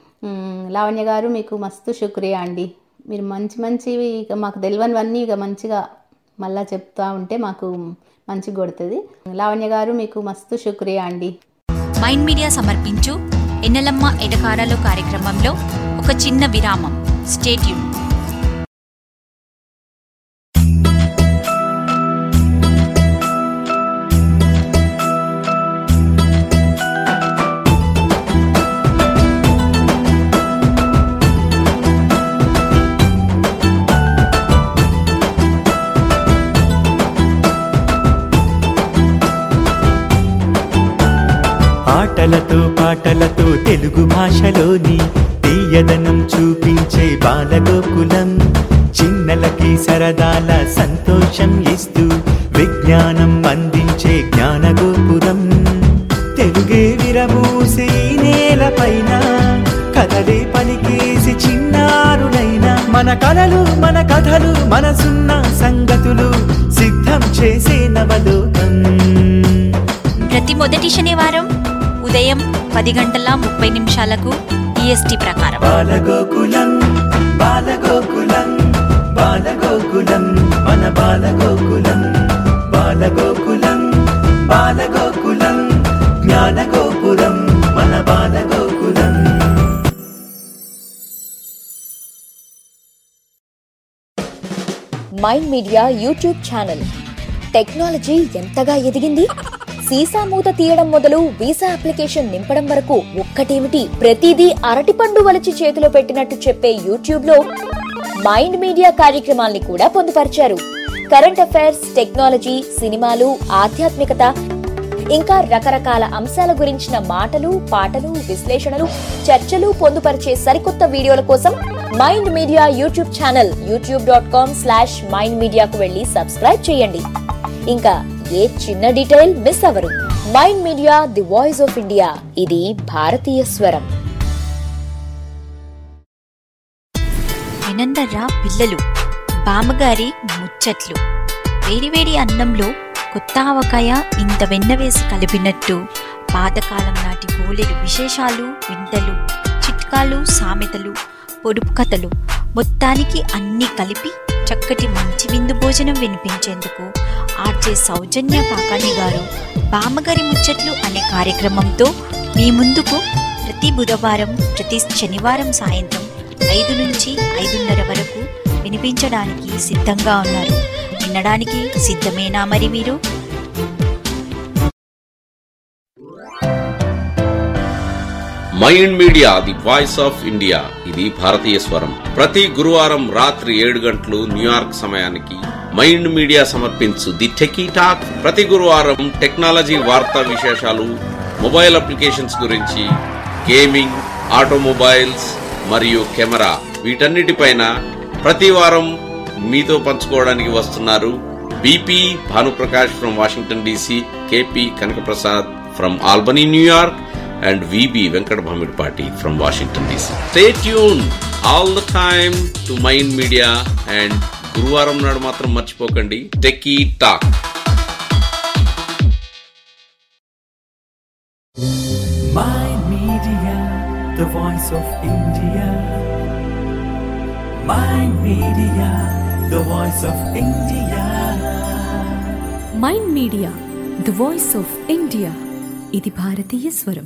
మ్, లావణ్య గారు మీకు మస్తు శుక్రియా అండి మీరు మంచి మంచివి ఇక మాకు తెలియనివన్నీ ఇక మంచిగా మళ్ళా చెప్తా ఉంటే మాకు మంచిగా కొడుతుంది లావణ్య గారు మీకు మస్తు శుక్రియా అండి మైండ్ మీడియా సమర్పించు ఎన్నెలమ్మ ఎటకారాలు కార్యక్రమంలో ఒక చిన్న విరామం స్టేట్యూన్ ఆటలతో పాటలతో తెలుగు భాషలోని తీయదనం చూపించే బాలగోకులం చిన్నలకి సరదాల సంతోషం ఇస్తూ విజ్ఞానం అందించే జ్ఞానగోపురం తెలుగే విరమూసి ఈ నేలపైన కథలే పలికేసి చిన్నారులైన మన కలలు మన కథలు మనసున్న సంగతులు సిద్ధం చేసే నవలోకం ప్రతి మొదటి శనివారం ఉదయం పది గంటల ముప్పై నిమిషాలకు ఈఎస్టీ ప్రకారం బాలగోకులం బాలగోకులం బాలగోకులం మన బాలగోకులం బాలగోకులం బాలగోకులం జ్ఞానగోపురం మన Balagokulam mind media YouTube channel technology ఎంతగా ఎదిగింది సీసా మూత తీయడం మొదలు వీసా అప్లికేషన్ నింపడం వరకు ఒక్కటేమిటి ప్రతిదీ అరటిపండు వలిచి చేతిలో పెట్టినట్టు చెప్పే యూట్యూబ్ లో మైండ్ మీడియా కార్యక్రమాల్ని కూడా పొందుపరిచారు కరెంట్ అఫైర్స్ టెక్నాలజీ సినిమాలు ఆధ్యాత్మికత ఇంకా రకరకాల అంశాల గురించిన మాటలు పాటలు విశ్లేషణలు చర్చలు పొందుపరిచే సరికొత్త వీడియోల కోసం mind media YouTube channel YouTube dot com slash mind మీడియాకు వెళ్ళి సబ్స్క్రైబ్ చేయండి ఇంకా ఏ చిన్న డీటెయిల్ మిస్ అవరు mind media the voice of India ఇది భారతీయ స్వరం వినందర్రా పిల్లలు బామ్మగారి ముచ్చట్లు వేడివేడి అన్నంలో కొత్త ఆవకాయ ఇంత వెన్న వేసి కలిపినట్టు పాతకాలం నాటి బోలెడు విశేషాలు వింతలు చిట్కాలు సామెతలు పొడుపు కథలు మొత్తానికి అన్నీ కలిపి చక్కటి మంచి విందు భోజనం వినిపించేందుకు ఆర్జే సౌజన్య కాకాణి గారు బామ్మగారి ముచ్చట్లు అనే కార్యక్రమంతో మీ ముందుకు ప్రతి బుధవారం ప్రతి శనివారం సాయంత్రం ఐదు నుంచి ఐదున్నర వరకు వినిపించడానికి సిద్ధంగా ఉన్నారు వినడానికి సిద్ధమేనా మరి మీరు mind media the voice of India ఇది భారతీయ స్వరం ప్రతి గురువారం రాత్రి ఏడు గంటలు న్యూయార్క్ సమయానికి మైండ్ మీడియా సమర్పించు ది టెకీ టాక్ ప్రతి గురువారం టెక్నాలజీ వార్తా విశేషాలు మొబైల్ అప్లికేషన్స్ గురించి గేమింగ్ ఆటోమొబైల్స్ మరియు కెమెరా వీటన్నిటిపైన ప్రతి వారం మీతో పంచుకోవడానికి వస్తున్నారు BP Bhanuprakash from Washington DC KP Kanakaprasad from Albany New York and VB Venkat Bhamidpati from Washington DC. Stay tuned all the time to Mind Media and గురువారం నాడు మాత్రం మర్చిపోకండి techie talk Mind Media, the voice of India. Mind Media, the voice of India. Mind media the voice of India ఇది భారతీయ స్వరం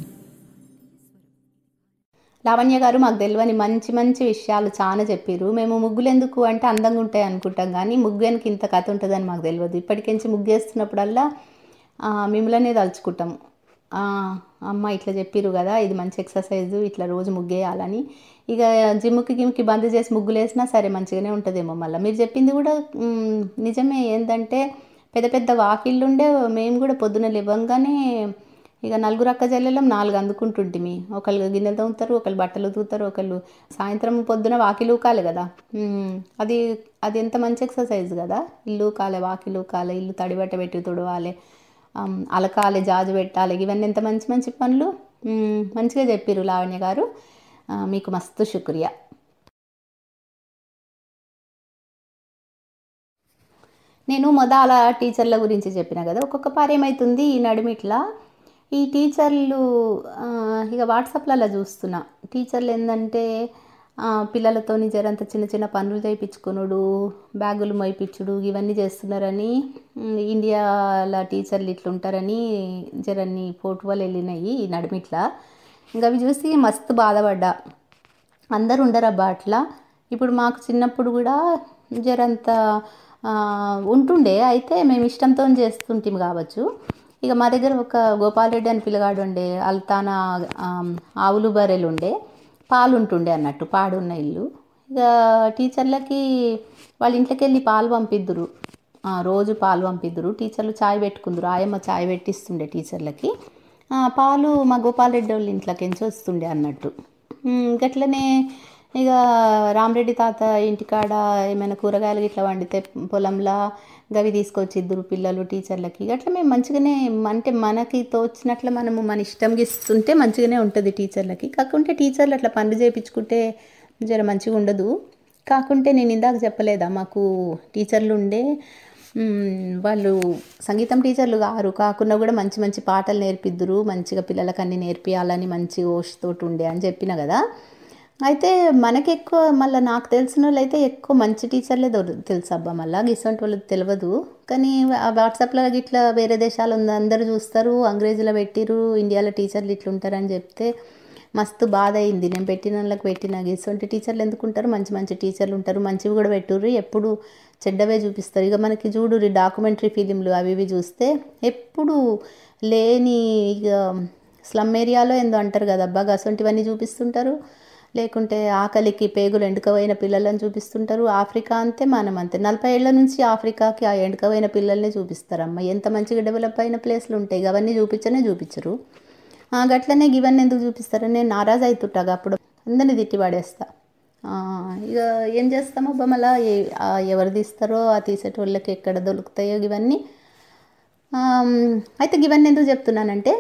లావణ్య గారు మాకు తెలియని మంచి మంచి విషయాలు చాలా చెప్పారు మేము ముగ్గులు ఎందుకు అంటే అందంగా ఉంటాయి అనుకుంటాం కానీ ముగ్గు వెనక ఇంత కథ ఉంటుందని మాకు తెలియదు ఇప్పటికించి ముగ్గు వేస్తున్నప్పుడల్లా ఆ, మిమ్మల్నే తలుచుకుంటాము ఆ, అమ్మ ఇట్లా చెప్పిరు కదా ఇది మంచి ఎక్సర్సైజ్ ఇట్లా రోజు ముగ్గేయాలని ఇక జిమ్కి గిమ్కి బంద్ చేసి ముగ్గులు వేసినా సరే మంచిగానే ఉంటుందేమో మళ్ళీ మీరు చెప్పింది కూడా మ్, నిజమే ఏంటంటే పెద్ద పెద్ద వాకిళ్ళు ఉండే మేము కూడా పొద్దున లేవంగానే ఇక నలుగురు అక్క చెల్లెలం నాలుగు అందుకుంటుంటిమి ఒకళ్ళు గిన్నెలు తోముతారు ఒకళ్ళు బట్టలు ఉతుకుతారు ఒకళ్ళు సాయంత్రం పొద్దున వాకిలు ఊకాలి కదా మ్మ్. అది అది ఎంత మంచి ఎక్సర్సైజ్ కదా ఇల్లు ఊకాలి వాకిలు ఊకాలి ఇల్లు తడిబట్ట పెట్టి తుడవాలి ఆమ్, అలకాలి జాజు పెట్టాలి ఇవన్నీ ఎంత మంచి మంచి పనులు మ్మ్. మంచిగా చెప్పిర్రు లావణ్య గారు ఆ, మీకు మస్తు శుక్రియా నేను మొదల టీచర్ల గురించి చెప్పిన కదా ఒక్కొక్క పారి ఏమవుతుంది ఈ నడుమిట్లా ఈ టీచర్లు ఆ, ఇక వాట్సాప్లలో చూస్తున్నా టీచర్లు ఏంటంటే ఆ, పిల్లలతోని జరంత చిన్న చిన్న పనులు చేయించుకునుడు బ్యాగులు మోయిపించుడు ఇవన్నీ చేస్తున్నారని ఉమ్, ఇండియాలో టీచర్లు ఇట్లుంటారని జరన్ని ఫోటోలు వెళ్ళినాయి ఈ నడుమిట్లా ఇంకా అవి చూసి మస్తు బాధపడ్డా అందరు ఉండరబ్బా అట్లా ఇప్పుడు మాకు చిన్నప్పుడు కూడా జరంత ఆ, ఉంటుండే అయితే మేము ఇష్టంతో చేస్తుంటాం కావచ్చు ఇక మా దగ్గర ఒక గోపాలరెడ్డి అని పిల్లగాడు ఉండే అల్తానా ఆ, ఆవులు బర్రెలు ఉండే పాలు ఉంటుండే అన్నట్టు పాడున్న ఇల్లు ఇక టీచర్లకి వాళ్ళ ఇంట్లోకి వెళ్ళి పాలు పంపిద్దురు ఆ, రోజు పాలు పంపిద్దురు టీచర్లు చాయ్ పెట్టుకుందరు ఆయమ్మ చాయ్ పెట్టిస్తుండే టీచర్లకి ఆ, పాలు మా గోపాలరెడ్డి వాళ్ళ ఇంట్లోకించి వస్తుండే అన్నట్టు ఉమ్, గట్లనే ఇక రామరెడ్డి తాత ఇంటికాడ ఏమైనా కూరగాయలు ఇట్లా వండితే పొలంలో గవి తీసుకొచ్చి ఇద్దరు పిల్లలు టీచర్లకి అట్లా మేము మంచిగానే అంటే మనకి తోచినట్లు మనము మన ఇష్టంగా ఇస్తుంటే మంచిగానే ఉంటుంది టీచర్లకి కాకుంటే టీచర్లు అట్లా పనులు చేయించుకుంటే జర మంచిగా ఉండదు కాకుంటే నేను ఇందాక చెప్పలేదా మాకు టీచర్లు ఉండే మ్మ్, వాళ్ళు సంగీతం టీచర్లు కారు కాకుండా కూడా మంచి మంచి పాటలు నేర్పిద్దురు మంచిగా పిల్లలకి అన్ని నేర్పియాలని మంచి ఓష్తోటి ఉండే అని చెప్పిన కదా అయితే మనకి ఎక్కువ మళ్ళీ నాకు తెలిసిన వాళ్ళు అయితే ఎక్కువ మంచి టీచర్లే దొరు తెలుసు అబ్బా మళ్ళీ గిసంటి వాళ్ళకి తెలియదు కానీ ఆ వాట్సాప్లో ఇట్లా వేరే దేశాలు ఉంది అందరూ చూస్తారు అంగ్రేజీలో పెట్టిరు ఇండియాలో టీచర్లు ఇట్లా ఉంటారని చెప్తే మస్తు బాధ అయింది నేను పెట్టిన వాళ్ళకి పెట్టిన ఇటువంటి టీచర్లు ఎందుకు ఉంటారు మంచి మంచి టీచర్లు ఉంటారు మంచివి కూడా పెట్టుర్రు ఎప్పుడు చెడ్డవే చూపిస్తారు ఇక మనకి చూడు డాక్యుమెంటరీ ఫిలింలు అవి ఇవి చూస్తే ఎప్పుడు లేని ఇక స్లమ్ ఏరియాలో ఏందో అంటారు కదా అబ్బా అసొంటివన్నీ చూపిస్తుంటారు లేకుంటే ఆకలికి పేగులు ఎండుకవైన పిల్లలను చూపిస్తుంటారు ఆఫ్రికా అంతే మనం అంతే నలభై ఏళ్ల నుంచి ఆఫ్రికాకి ఆ ఎండుకవైన పిల్లల్ని చూపిస్తారమ్మ ఎంత మంచిగా డెవలప్ అయిన ప్లేస్లు ఉంటాయి అవన్నీ చూపించనే చూపించరు ఆ, గట్లనే ఇవన్నీ ఎందుకు చూపిస్తారు నేను నారాజ్ అవుతుంటాగా అప్పుడు అందరిని తిట్టి పడేస్తా ఆ, ఇక ఏం చేస్తామో మళ్ళా ఏ- ఆ, ఎవరు తీస్తారో ఆ తీసేటోళ్ళకి ఎక్కడ దొరుకుతాయో ఇవన్నీ ఆమ్, అయితే ఇవన్నీ ఎందుకు చెప్తున్నానంటే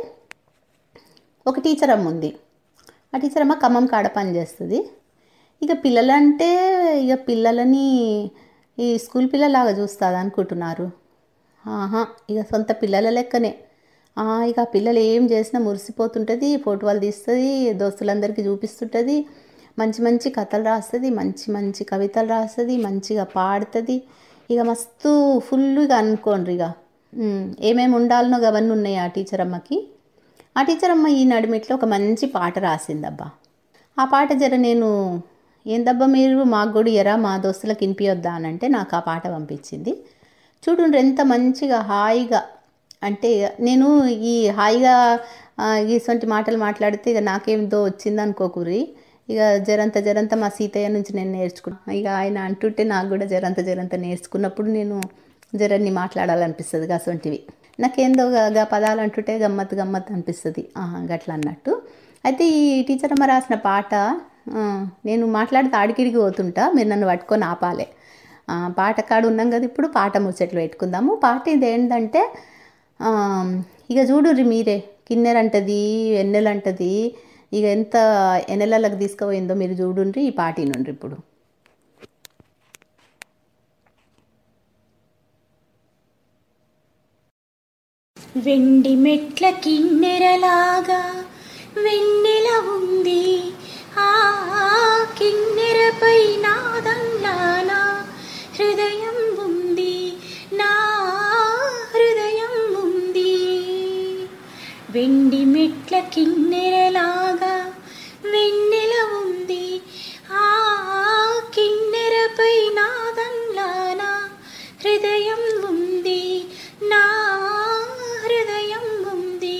ఒక టీచర్ అమ్మ ఉంది ఆ టీచర్ అమ్మ ఖమ్మం కాడ పని చేస్తుంది ఇక పిల్లలంటే ఇక పిల్లలని ఈ స్కూల్ పిల్లలాగా చూస్తుంది అనుకుంటున్నారు ఆహా ఇక సొంత పిల్లల లెక్కనే ఆ, ఇక ఆ పిల్లలు ఏం చేసినా మురిసిపోతుంటుంది ఫోటోలు తీస్తుంది దోస్తులందరికీ చూపిస్తుంటుంది మంచి మంచి కథలు రాస్తుంది మంచి మంచి కవితలు రాస్తుంది మంచిగా పాడుతుంది ఇక మస్తు ఫుల్గా అనుకోండి ఇక ఉమ్, ఏమేమి ఉండాలనో అవన్నీ ఉన్నాయి ఆ టీచర్ అమ్మకి ఆ టీచర్ అమ్మ ఈ నడిమిట్లో ఒక మంచి పాట రాసిందబ్బా ఆ పాట జర నేను ఏందబ్బా మీరు మాకు కూడా ఎరా మా దోస్తులకు వినిపించొద్దా అని అంటే నాకు ఆ పాట పంపించింది చూడండి ఎంత మంచిగా హాయిగా అంటే నేను ఈ హాయిగా ఆ, ఇటువంటి మాటలు మాట్లాడితే ఇక నాకేమిదో వచ్చింది అనుకోకూరి ఇక జరంత జరంత మా సీతయ్య నుంచి నేను నేర్చుకున్నా ఇక ఆయన అంటుంటే నాకు కూడా జరంత జరంత నేర్చుకున్నప్పుడు నేను జరన్ని మాట్లాడాలనిపిస్తుంది అసొంటివి నాకేందో గా- గా పదాలు అంటుంటే గమ్మత్ గమ్మత్ అనిపిస్తుంది ఆహా, గట్ల అన్నట్టు అయితే ఈ టీచర్ అమ్మ రాసిన పాట ఆ, నేను మాట్లాడితే ఆడికిడికి పోతుంటా మీరు నన్ను పట్టుకొని ఆపాలే ఆ, పాట కాడు ఉన్నాం కదా ఇప్పుడు పాట ముచ్చట్లు పెట్టుకుందాము పాట ఇది ఏంటంటే ఆ, ఇక చూడుర్రి మీరే కిన్నెర అంటది వెన్నెల అంటది ఇక ఎంత ఎన్నెలలకు తీసుకుపోయిందో మీరు చూడుండ్రి ఈ పాట నుండి ఇప్పుడు వెండి మెట్ల కిన్నెరలాగా వెన్నెల ఉంది ఆ కిన్నెరపై నాదంలానా హృదయం ఉంది నా హృదయం ఉంది వెండి మెట్ల కిన్నెరలాగా వెన్నెల ఉంది ఆ కిన్నెరపై నాదంలానా హృదయం ఉంది నా హృదయం ఉంది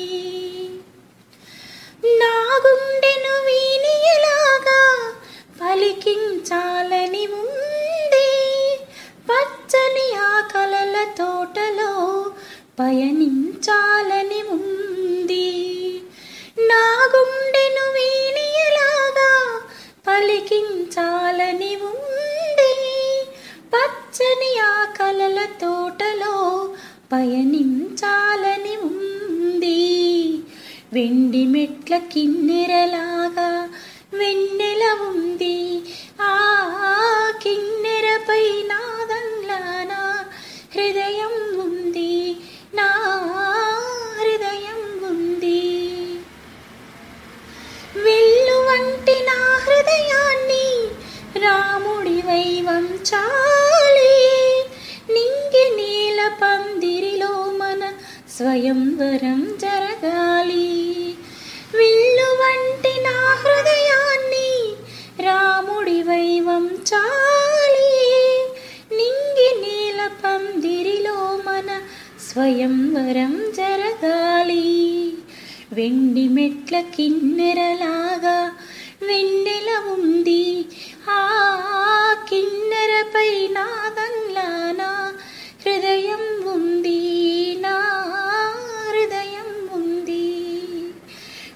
నా గుండెను వీణియలాగా పలికించాలని ఉంది పచ్చని ఆకలల తోటలో పయనించాలని ఉంది నా గుండెను వీణియలాగా పలికించాలని ఉంది పచ్చని ఆకలల తోటలో పయనించాలని ఉంది వెండి మెట్ల కిన్నెరలాగా వెన్నెల ఉంది ఆ కిన్నెరపై నాదంలానా హృదయం ఉంది నా హృదయం ఉంది వెళ్ళు వంటి నా హృదయాన్ని రాముడివై వంచాలి నింగి నీల పందిరిలో మన స్వయంవరం జరగాలి విల్లు వంటి నా హృదయాన్ని రాముడివై వంచాలి నింగి నీల పందిరిలో మన స్వయంవరం జరగాలి వెండి మెట్ల కిన్నెరలాగా వెన్నెల ఉంది ఆ కిన్నెరపై నాదంలానా హృదయం ఉంది నా హృదయం ఉంది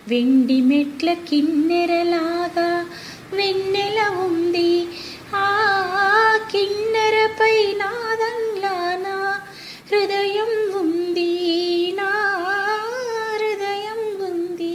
వెండి మెట్ల కిన్నెరలాగా వెన్నెల ఉంది ఆ కిన్నెరపై నాదంలా నా హృదయం ఉంది నా హృదయం ఉంది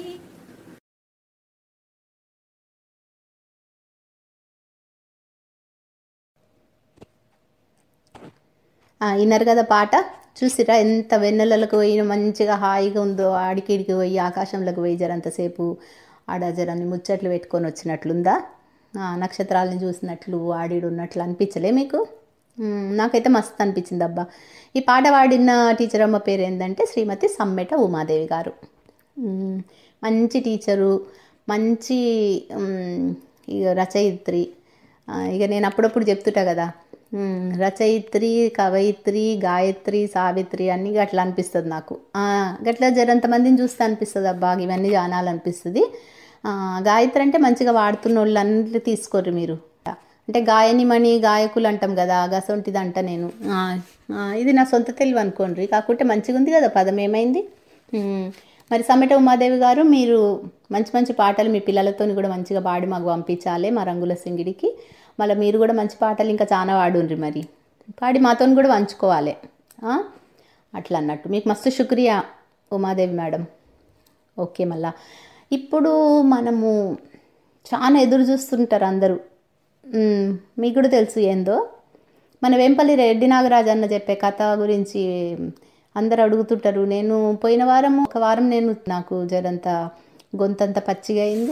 ఆ, విన్నారు కదా పాట చూసిరా ఎంత వెన్నెలలకు పోయిన మంచిగా హాయిగా ఉందో ఆడికిడికి పోయి ఆకాశంలోకి పోయి జరంతసేపు ఆడ జరని ముచ్చట్లు పెట్టుకొని వచ్చినట్లుందా ఆ, నక్షత్రాలను చూసినట్లు ఆడిడు ఉన్నట్లు అనిపించలే మీకు మ్, నాకైతే మస్తు అనిపించింది అబ్బా ఈ పాట పాడిన టీచర్ అమ్మ పేరు ఏంటంటే శ్రీమతి సమ్మెట ఉమాదేవి గారు మ్, మంచి టీచరు మంచి మ్, ఇక రచయిత్రి ఆ, ఇక నేను అప్పుడప్పుడు చెప్తుంటా కదా ఉమ్, రచయిత్రి కవయిత్రి గాయత్రి సావిత్రి అన్నీ అట్లా అనిపిస్తుంది నాకు ఆ, గట్లా జరంతమందిని చూస్తే అనిపిస్తుంది అబ్బా ఇవన్నీ జానాలనిపిస్తుంది ఆ, గాయత్రి అంటే మంచిగా వాడుతున్న వాళ్ళు అన్ని తీసుకోరు మీరు అంటే గాయనిమణి గాయకులు అంటాం కదా గసొంటిది అంట నేను ఆ, ఆ, ఇది నా సొంత తెలివి అనుకోండి కాకుంటే మంచిగా ఉంది కదా పదం ఏమైంది ఉమ్, మరి సమ్మెట ఉమాదేవి గారు మీరు మంచి మంచి పాటలు మీ పిల్లలతో కూడా మంచిగా పాడి మాకు పంపించాలి మా రంగుల సింగిడికి మళ్ళీ మీరు కూడా మంచి పాటలు ఇంకా చాలా పాడుండ్రి మరి పాడి మాతో కూడా పంచుకోవాలి ఆ? అట్లా అన్నట్టు మీకు మస్తు శుక్రియా ఉమాదేవి మేడం ఓకే మళ్ళా ఇప్పుడు మనము చాలా ఎదురు చూస్తుంటారు అందరూ మ్, మీకు కూడా తెలుసు ఏందో మన వెంపల్లి రెడ్డి నాగరాజు అన్న చెప్పే కథ గురించి అందరు అడుగుతుంటారు నేను పోయిన వారం ఒక వారం నేను నాకు జరంత గొంతంత పచ్చిగా అయింది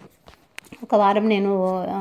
ఒక వారం నేను ఆ,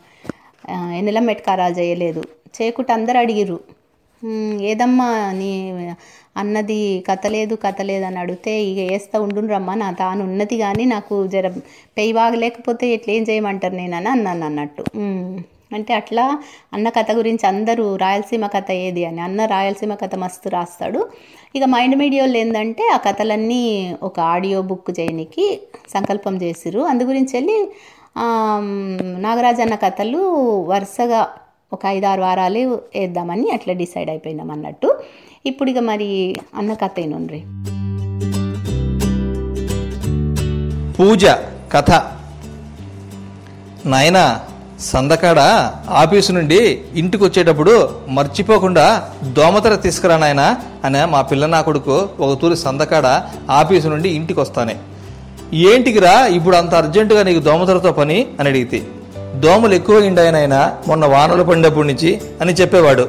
ఆ, ఎన్నెల మెట్కారా చేయలేదు చేయకుంటే అందరు అడిగిర్రు "ఉమ్, ఏదమ్మా నీ అన్నది కథ లేదు కథ లేదు అని అడిగితే ఇక వేస్తా ఉండునరమ్మా నా తాను ఉన్నది కానీ నాకు జర పెయి బాగలేకపోతే ఎట్లా ఏం చేయమంటారు నేను అని అన్నాను అన్నట్టు "ఉమ్, అంటే అట్లా అన్న కథ గురించి అందరూ రాయలసీమ కథ ఏది అని అన్న రాయలసీమ కథ మస్తు రాస్తాడు ఇక మైండ్ మీడియాలో ఏంటంటే ఆ కథలన్నీ ఒక ఆడియో బుక్ చేయనికి సంకల్పం చేసిరు అందు గురించి వెళ్ళి ఆమ్, నాగరాజన్న కథలు వరుసగా ఒక ఐదారు వారాలు వేద్దామని అట్లా డిసైడ్ అయిపోయినాం అన్నట్టు ఇప్పుడు ఇక మరి అన్న కథ అయినుండ్రి పూజ కథ నాయన సందకాడ ఆఫీసు నుండి ఇంటికి వచ్చేటప్పుడు మర్చిపోకుండా దోమతెర తీసుకురా నాయన అనే మా పిల్ల నా కొడుకు ఒక తూరి సందకాడ ఆఫీసు నుండి ఇంటికి వస్తానే ఏంటికిరా ఇప్పుడు అంత అర్జెంటుగా నీకు దోమతెరతో పని అని అడిగితే దోమలు ఎక్కువ నాయన మొన్న వానలు పడినప్పటి నుంచి అని చెప్పేవాడు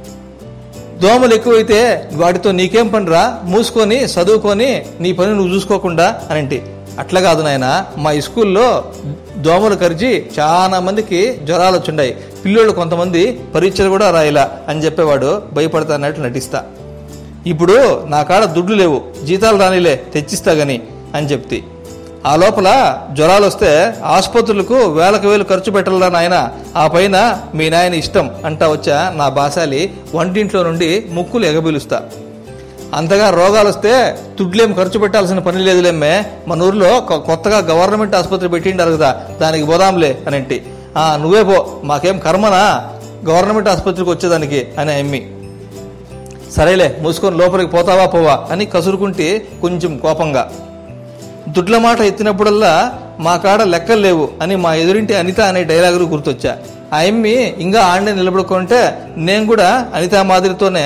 దోమలు ఎక్కువైతే వాటితో నీకేం పనిరా మూసుకొని చదువుకొని నీ పని నువ్వు చూసుకోకుండా అనంటి అట్లా కాదు నాయన మా స్కూల్లో దోమలు కరిచి చాలా మందికి జ్వరాలు వచ్చిండాయి పిల్లోళ్ళు కొంతమంది పరీక్షలు కూడా రాయలా అని చెప్పేవాడు భయపడతా అన్నట్లు నటిస్తా ఇప్పుడు నా కాడ దుడ్లు లేవు జీతాలు రానిలే తెచ్చిస్తా గని అని చెప్తి ఆ లోపల జ్వరాలు వస్తే ఆసుపత్రులకు వేలకు వేలు ఖర్చు పెట్టాలా నాయన ఆ పైన మీ నాయన ఇష్టం అంటా వచ్చా నా బాసాలి వంటింట్లో నుండి ముక్కులు ఎగబిలుస్తా అంతగా రోగాలు వస్తే తుడ్లేం ఖర్చు పెట్టాల్సిన పని లేదులేమ్మే మన ఊర్లో కొ- కొత్తగా గవర్నమెంట్ ఆసుపత్రి పెట్టిండారు కదా దానికి పోదాంలే అనంటి ఆ నువ్వే పో మాకేం కర్మనా గవర్నమెంట్ ఆసుపత్రికి వచ్చేదానికి అని అమ్మి సరేలే మూసుకొని లోపలికి పోతావా పోవా అని కసురుకుంటే కొంచెం కోపంగా దుడ్ల మాట ఎత్తినప్పుడల్లా మా కాడ లెక్కలు లేవు అని మా ఎదురింటి అనిత అనే డైలాగులు గుర్తొచ్చా ఆ ఎమ్మి ఇంకా ఆడనే నిలబడుకుంటే నేను కూడా అనిత మాదిరితోనే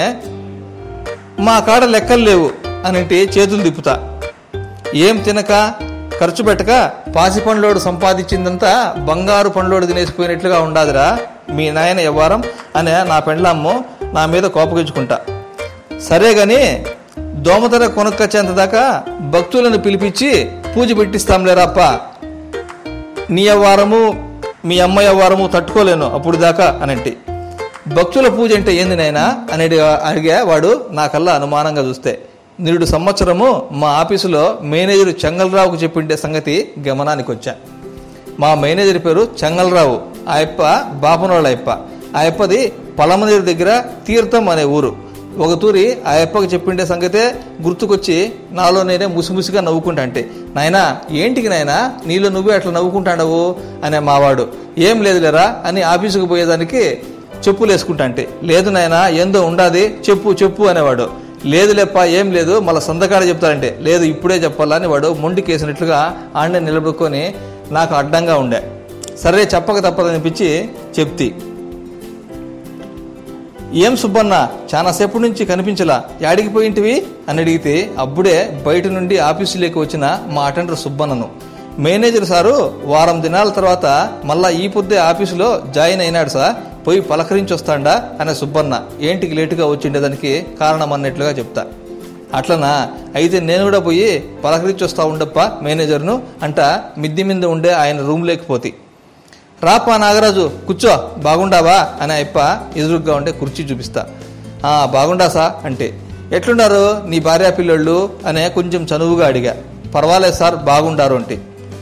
మా కాడ లెక్కలు లేవు అనంటే చేతులు తిప్పుతా ఏం తినక ఖర్చు పెట్టక పాసి పండ్లోడు సంపాదించిందంతా బంగారు పండ్లోడు తినేసిపోయినట్లుగా ఉండాదిరా మీ నాయన వ్యవహారం అనే నా పెండ్లమ్మ నా మీద కోపగించుకుంటా సరే గాని దోమతెర కొనుక్కొచ్చేంత దాకా భక్తులను పిలిపించి పూజ పెట్టిస్తాంలేరాప్ప నీ అవ్వారము మీ అమ్మ అవ్వారము తట్టుకోలేను అప్పుడు దాకా అనంటి భక్తుల పూజ అంటే ఏంది నాయనా అనేది అడిగా వాడు నాకల్లా అనుమానంగా చూస్తే నిరుడు సంవత్సరము మా ఆఫీసులో మేనేజర్ చెంగల్రావుకు చెప్పిండే సంగతి గమనానికి వచ్చా మా మేనేజర్ పేరు చెంగల్రావు ఆ యప్ప బాపనోళ్ళ అయ్యప్ప ఆ యప్పది పలమనేరు దగ్గర తీర్థం అనే ఊరు ఒక తూరి ఆ యప్పకి చెప్పిండే సంగతే గుర్తుకొచ్చి నాలో నేనే ముసిముసిగా నవ్వుకుంటా అంటే నాయనా ఏంటికి నాయనా నీలో నువ్వే అట్లా నవ్వుకుంటాడవు అనే మావాడు ఏం లేదులేరా అని ఆఫీసుకు పోయేదానికి చెప్పులు వేసుకుంటా అంటే లేదు నాయనా ఏందో ఉండాది చెప్పు చెప్పు అనేవాడు లేదు లేప్ప ఏం లేదు మళ్ళీ సంతకాడ చెప్తారంటే లేదు ఇప్పుడే చెప్పాలని వాడు మొండికేసినట్లుగా ఆడనే నిలబడుకొని నాకు అడ్డంగా ఉండే సరే చెప్పక తప్పదనిపించి చెప్తి ఏం సుబ్బన్న చాలాసేపు నుంచి కనిపించలా యాడికి పోయింటివి అని అడిగితే అప్పుడే బయట నుండి ఆఫీసులోకి వచ్చిన మా అటెండర్ సుబ్బన్నను మేనేజర్ సారు వారం దినాల తర్వాత మళ్ళా ఈ పొద్దే ఆఫీసులో జాయిన్ అయినాడు సార్ పోయి పలకరించి వస్తాడా అనే సుబ్బన్న ఏంటికి లేటుగా వచ్చిండేదానికి కారణం అన్నట్లుగా చెప్తా అట్లనా అయితే నేను కూడా పోయి పలకరించి వస్తా ఉండప్ప మేనేజర్ను అంట మిద్ది మీద ఉండే ఆయన రూమ్ లేకపోతే రాపా నాగరాజు కూర్చో బాగుండావా అని అయ్యప్ప ఎదురుగ్గా ఉంటే కుర్చీ చూపిస్తా ఆ బాగుండా సా అంటే ఎట్లున్నారు నీ భార్య పిల్లోళ్ళు అనే కొంచెం చనువుగా అడిగా పర్వాలేదు సార్ బాగుండారు అంటే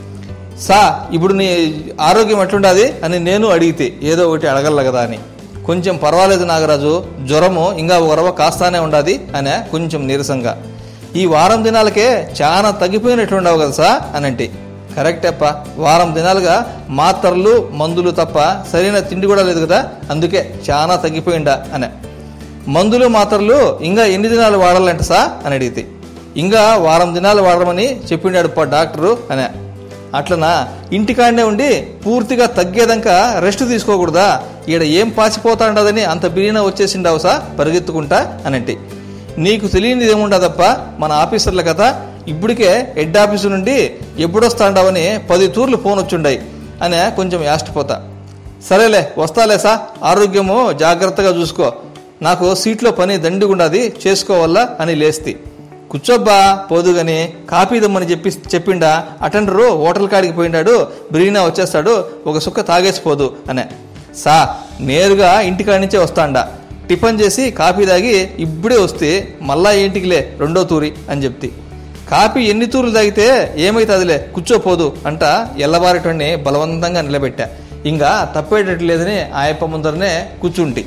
సా ఇప్పుడు నీ ఆరోగ్యం ఎట్లుండాది అని నేను అడిగితే ఏదో ఒకటి అడగల కదా అని కొంచెం పర్వాలేదు నాగరాజు జ్వరము ఇంకా ఒకరవ కాస్తానే ఉండాది అనే కొంచెం నీరసంగా ఈ వారం దినాలకే చాలా తగ్గిపోయినట్లుండవు కదా సా అని అంటే కరెక్ట్ అప్ప వారం దినాలుగా మాత్రలు మందులు తప్ప సరైన తిండి కూడా లేదు కదా అందుకే చాలా తగ్గిపోయిందా అనే మందులు మాత్రలు ఇంకా ఎన్ని దినాలు వాడాలంట సా అని అడిగితే ఇంకా వారం దినాలు వాడమని చెప్పిండాడు పా డాక్టరు అనే అట్లనా ఇంటికాడనే ఉండి పూర్తిగా తగ్గేదాకా రెస్ట్ తీసుకోకూడదా ఈడ ఏం పాసిపోతాండదని అంత బిరిన వచ్చేసిండావు సా పరిగెత్తుకుంటా అనంటి నీకు తెలియనిది ఏముండదప్ప మన ఆఫీసర్ల కథ ఇప్పటికే హెడ్ ఆఫీసు నుండి ఎప్పుడొస్తాండావని పది తూర్లు ఫోన్ వచ్చుండాయి అనే కొంచెం యాస్టిపోతా సరేలే వస్తాలే సా ఆరోగ్యము జాగ్రత్తగా చూసుకో నాకు సీట్లో పని దండిగుండాది చేసుకోవాలా అని లేస్తి కూర్చోబ్బా పోదుగని కాపీ దమ్మని చెప్పి చెప్పిండా అటెండరు హోటల్ కాడికి పోయిండాడు బ్రీనా వచ్చేస్తాడు ఒక సుక్క తాగేసిపోదు అనే సా నేరుగా ఇంటికాడి నుంచే వస్తాండా టిఫిన్ చేసి కాపీ తాగి ఇప్పుడే వస్తే మళ్ళా ఇంటికిలే రెండో తూరి అని చెప్తి కాపీ ఎన్ని తూర్లు తాగితే ఏమైతుందిలే కూర్చోపోదు అంట ఎల్లబారటోని బలవంతంగా నిలబెట్టా ఇంకా తప్పేటట్టు లేదని ఆయప్ప ముందరనే కూర్చుంటి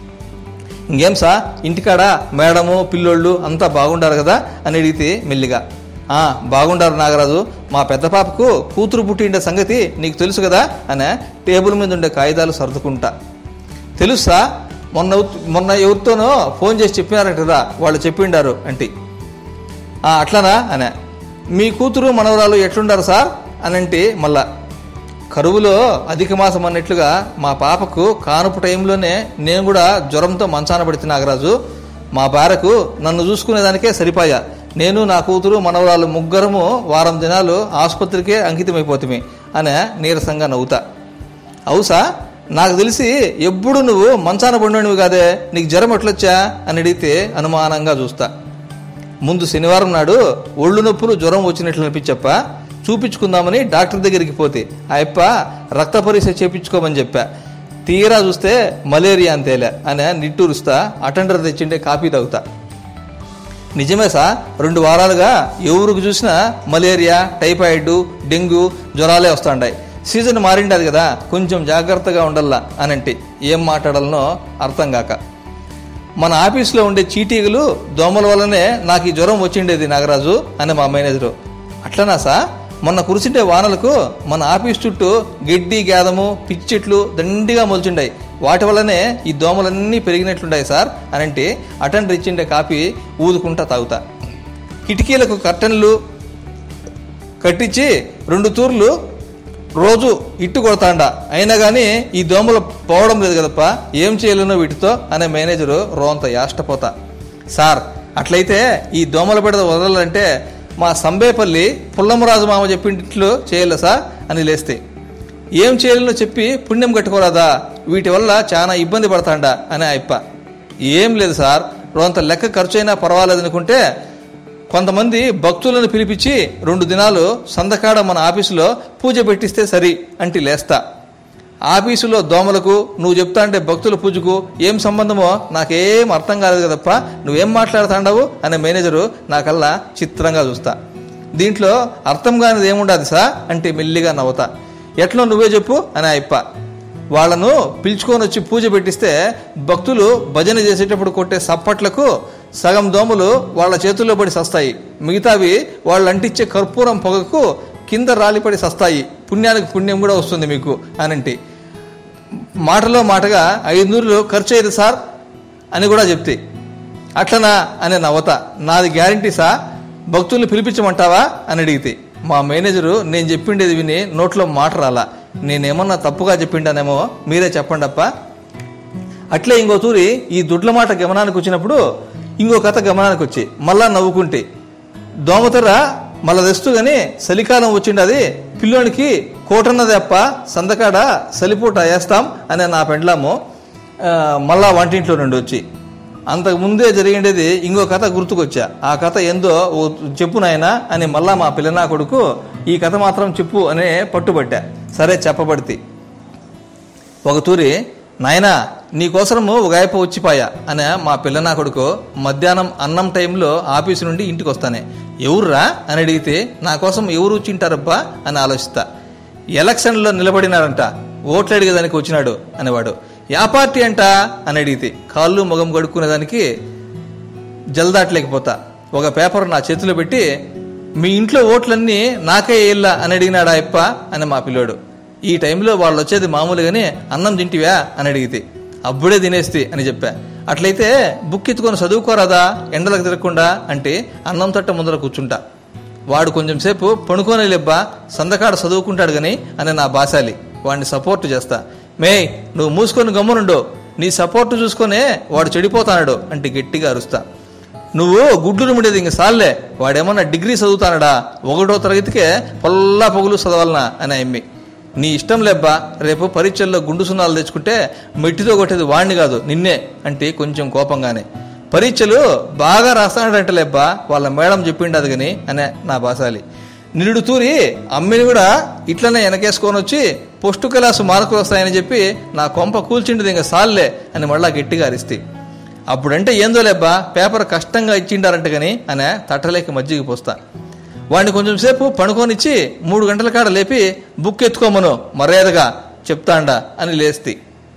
ఇంకేం సా ఇంటికాడ మేడము పిల్లోళ్ళు అంతా బాగుండారు కదా అని అడిగితే మెల్లిగా ఆ బాగుండారు నాగరాజు మా పెద్ద పాపకు కూతురు పుట్టిండే సంగతి నీకు తెలుసు కదా అనే టేబుల్ మీద ఉండే కాగితాలు సర్దుకుంటా తెలుసా మొన్న మొన్న ఎవరితోనో ఫోన్ చేసి చెప్పినారంటరా వాళ్ళు చెప్పిండారు అంటే "ఆ, అట్లనా అనే మీ కూతురు మనవరాలు ఎట్లుండారు సార్ అని అంటే మళ్ళా కరువులో అధిక మాసం అన్నట్లుగా మా పాపకు కానుపు టైంలోనే నేను కూడా జ్వరంతో మంచాన పడితే నాగరాజు మా భార్యకు నన్ను చూసుకునేదానికే సరిపోయా నేను నా కూతురు మనవరాలు ముగ్గురము వారం దినాలు ఆసుపత్రికే అంకితమైపోతుంది అనే నీరసంగా నవ్వుతా అవుసా నాకు తెలిసి ఎప్పుడు నువ్వు మంచాన పడినవి కాదే నీకు జ్వరం ఎట్లొచ్చా అని అడిగితే అనుమానంగా చూస్తా ముందు శనివారం నాడు ఒళ్ళు నొప్పులు జ్వరం వచ్చినట్లు అనిపించప్ప చూపించుకుందామని డాక్టర్ దగ్గరికి పోతే ఆ యప్ప రక్త పరీక్ష చేపించుకోమని చెప్పా తీరా చూస్తే మలేరియా అంతేలే అని నిట్టూరుస్తా అటెండర్ తెచ్చిండే కాఫీ తాగుతా నిజమే సా రెండు వారాలుగా ఎవరికి చూసినా మలేరియా టైఫాయిడ్ డెంగ్యూ జ్వరాలే వస్తాండాయి సీజన్ మారిండది కదా కొంచెం జాగ్రత్తగా ఉండల్లా అనంటే ఏం మాట్లాడాలనో అర్థం కాక మన ఆఫీస్లో ఉండే చీటీగలు దోమల వల్లనే నాకు ఈ జ్వరం వచ్చిండేది నాగరాజు అని మా మేనేజరు అట్లనా సా మొన్న కురిసిండే వానలకు మన ఆఫీస్ చుట్టూ గడ్డి గేదము పిచ్చి చెట్లు దండిగా మొలిచిండాయి వాటి వల్లనే ఈ దోమలన్నీ పెరిగినట్లుండాయి సార్ అని అంటే అటెండర్ ఇచ్చిండే కాపీ ఊదుకుంటా తాగుతా కిటికీలకు కర్టన్లు కట్టించి రెండు తూర్లు రోజు ఇట్టు కొడతాండా అయినా కానీ ఈ దోమలు పోవడం లేదు కదప్ప ఏం చేయలేనో వీటితో అనే మేనేజరు రోంత యాష్టపోతా సార్ అట్లయితే ఈ దోమల పెడద వదలాలంటే మా సంబేపల్లి పుల్లమరాజు మామ చెప్పినట్లు చేయాలి సార్ అని లేస్తే ఏం చేయాలో చెప్పి పుణ్యం కట్టుకోరాదా వీటి వల్ల చాలా ఇబ్బంది పడతాండా అని అయ్యప్ప ఏం లేదు సార్ రోంత లెక్క ఖర్చు అయినా పర్వాలేదు అనుకుంటే కొంతమంది భక్తులను పిలిపించి రెండు దినాలు సందకాడ మన ఆఫీసులో పూజ పెట్టిస్తే సరి అంటే లేస్తా ఆఫీసులో దోమలకు నువ్వు చెప్తా అంటే భక్తుల పూజకు ఏం సంబంధమో నాకేం అర్థం కాలేదు కదప్ప నువ్వేం మాట్లాడుతాండవు అనే మేనేజరు నాకల్లా చిత్రంగా చూస్తా దీంట్లో అర్థం కానిది ఏముండదు సా అంటే మెల్లిగా నవ్వుతా ఎట్లా నువ్వే చెప్పు అని అయ్యప్ప వాళ్ళను పిలుచుకొని వచ్చి పూజ పెట్టిస్తే భక్తులు భజన చేసేటప్పుడు కొట్టే సప్పట్లకు సగం దోమలు వాళ్ళ చేతుల్లో పడి సస్తాయి మిగతావి వాళ్ళు అంటించే కర్పూరం పొగకు కింద రాలిపడి సస్తాయి పుణ్యానికి పుణ్యం కూడా వస్తుంది మీకు అనంటి మాటలో మాటగా ఐదు నూరులు ఖర్చు అయ్యేది సార్ అని కూడా చెప్తే అట్లనా అనే నవ్వత నాది గ్యారంటీ సా భక్తుల్ని పిలిపించమంటావా అని అడిగితే మా మేనేజరు నేను చెప్పిండేది విని నోట్లో మాట రాలా నేనేమన్నా తప్పుగా చెప్పిండానేమో మీరే చెప్పండి అప్ప అట్లే ఇంకో తూరి ఈ దుడ్ల మాట గమనానికి వచ్చినప్పుడు ఇంకో కథ గమనానికి వచ్చి మళ్ళా నవ్వుకుంటే దోమతెర మళ్ళా తెస్తూ గాని చలికాలం వచ్చిండది పిల్లోనికి కోటన్నది అప్ప సందకాడ సలిపూట వేస్తాం అని నా పెండ్లాము ఆ, మళ్ళా వంటింట్లో నుండి వచ్చి అంతకు ముందే జరిగిండేది ఇంకో కథ గుర్తుకొచ్చా ఆ కథ ఏందో ఓ చెప్పు నాయనా అని మళ్ళా మా పిల్లనా కొడుకు ఈ కథ మాత్రం చెప్పు అనే పట్టుబట్టా సరే చెప్పబడితే ఒక తూరి నాయనా నీకోసరము ఒక ఆయప వచ్చిపాయా అనే మా పిల్లనా కొడుకు మధ్యాహ్నం అన్నం టైంలో ఆఫీసు నుండి ఇంటికి వస్తానే ఎవర్రా అని అడిగితే నా కోసం ఎవరు వచ్చింటారబ్బా అని ఆలోచిస్తా ఎలక్షన్లో నిలబడినారంట ఓట్లు అడిగేదానికి వచ్చినాడు అనేవాడు యా పార్టీ అంట అని అడిగితే కాళ్ళు మొగం కడుక్కునేదానికి జల్దాట్లేకపోతా ఒక పేపర్ నా చేతిలో పెట్టి మీ ఇంట్లో ఓట్లన్నీ నాకే వేయాలా అని అడిగినాడా అప్ప అని మా పిల్లోడు ఈ టైంలో వాళ్ళు వచ్చేది మామూలుగానే అన్నం తింటివా అని అడిగితే అప్పుడే తినేస్తే అని చెప్పా అట్లయితే బుక్ ఎత్తుకొని చదువుకోరాదా ఎండలకు తిరగకుండా అంటే అన్నం తట్ట ముందర కూర్చుంటా వాడు కొంచెం సేపు పడుకోనే లేబ్బా సందకాడ చదువుకుంటాడు గని అని నా బాసాలి వాడిని సపోర్ట్ చేస్తా మే నువ్వు మూసుకొని గమ్మునుండు నీ సపోర్ట్ చూసుకొనే వాడు చెడిపోతాడు అంటే గట్టిగా అరుస్తా నువ్వు గుడ్లు ముడేది ఇంక సాల్లే వాడేమన్నా డిగ్రీ చదువుతానడా ఒకటో తరగతికే పొల్లా పొగులు చదవాలనా అని అమ్మి నీ ఇష్టం లేబ్బా రేపు పరీక్షల్లో గుండు సున్నాలు తెచ్చుకుంటే మెట్టితో కొట్టేది వాణ్ణి కాదు నిన్నే అంటే కొంచెం కోపంగానే పరీక్షలు బాగా రాస్తాడంట లేబ్బా వాళ్ళ మేడం చెప్పిండదు గని అనే నా బాసాలి నిరుడు తూరి అమ్మిని కూడా ఇట్లనే వెనకేసుకొని వచ్చి పొస్టు క్లాసు మార్కులు వస్తాయని చెప్పి నా కొంప కూల్చిండేది ఇంకా సాల్లే అని మళ్ళా గట్టిగా అరిస్తే అప్పుడంటే ఏందో లేబ్బా పేపర్ కష్టంగా ఇచ్చిండారంట గని అనే తట్టలేక మజ్జిగ పోస్తా వాడిని కొంచెం సేపు పడుకోనిచ్చి మూడు గంటల కాడ లేపి బుక్ ఎత్తుకోమను మర్యాదగా చెప్తాండా అని లేస్తి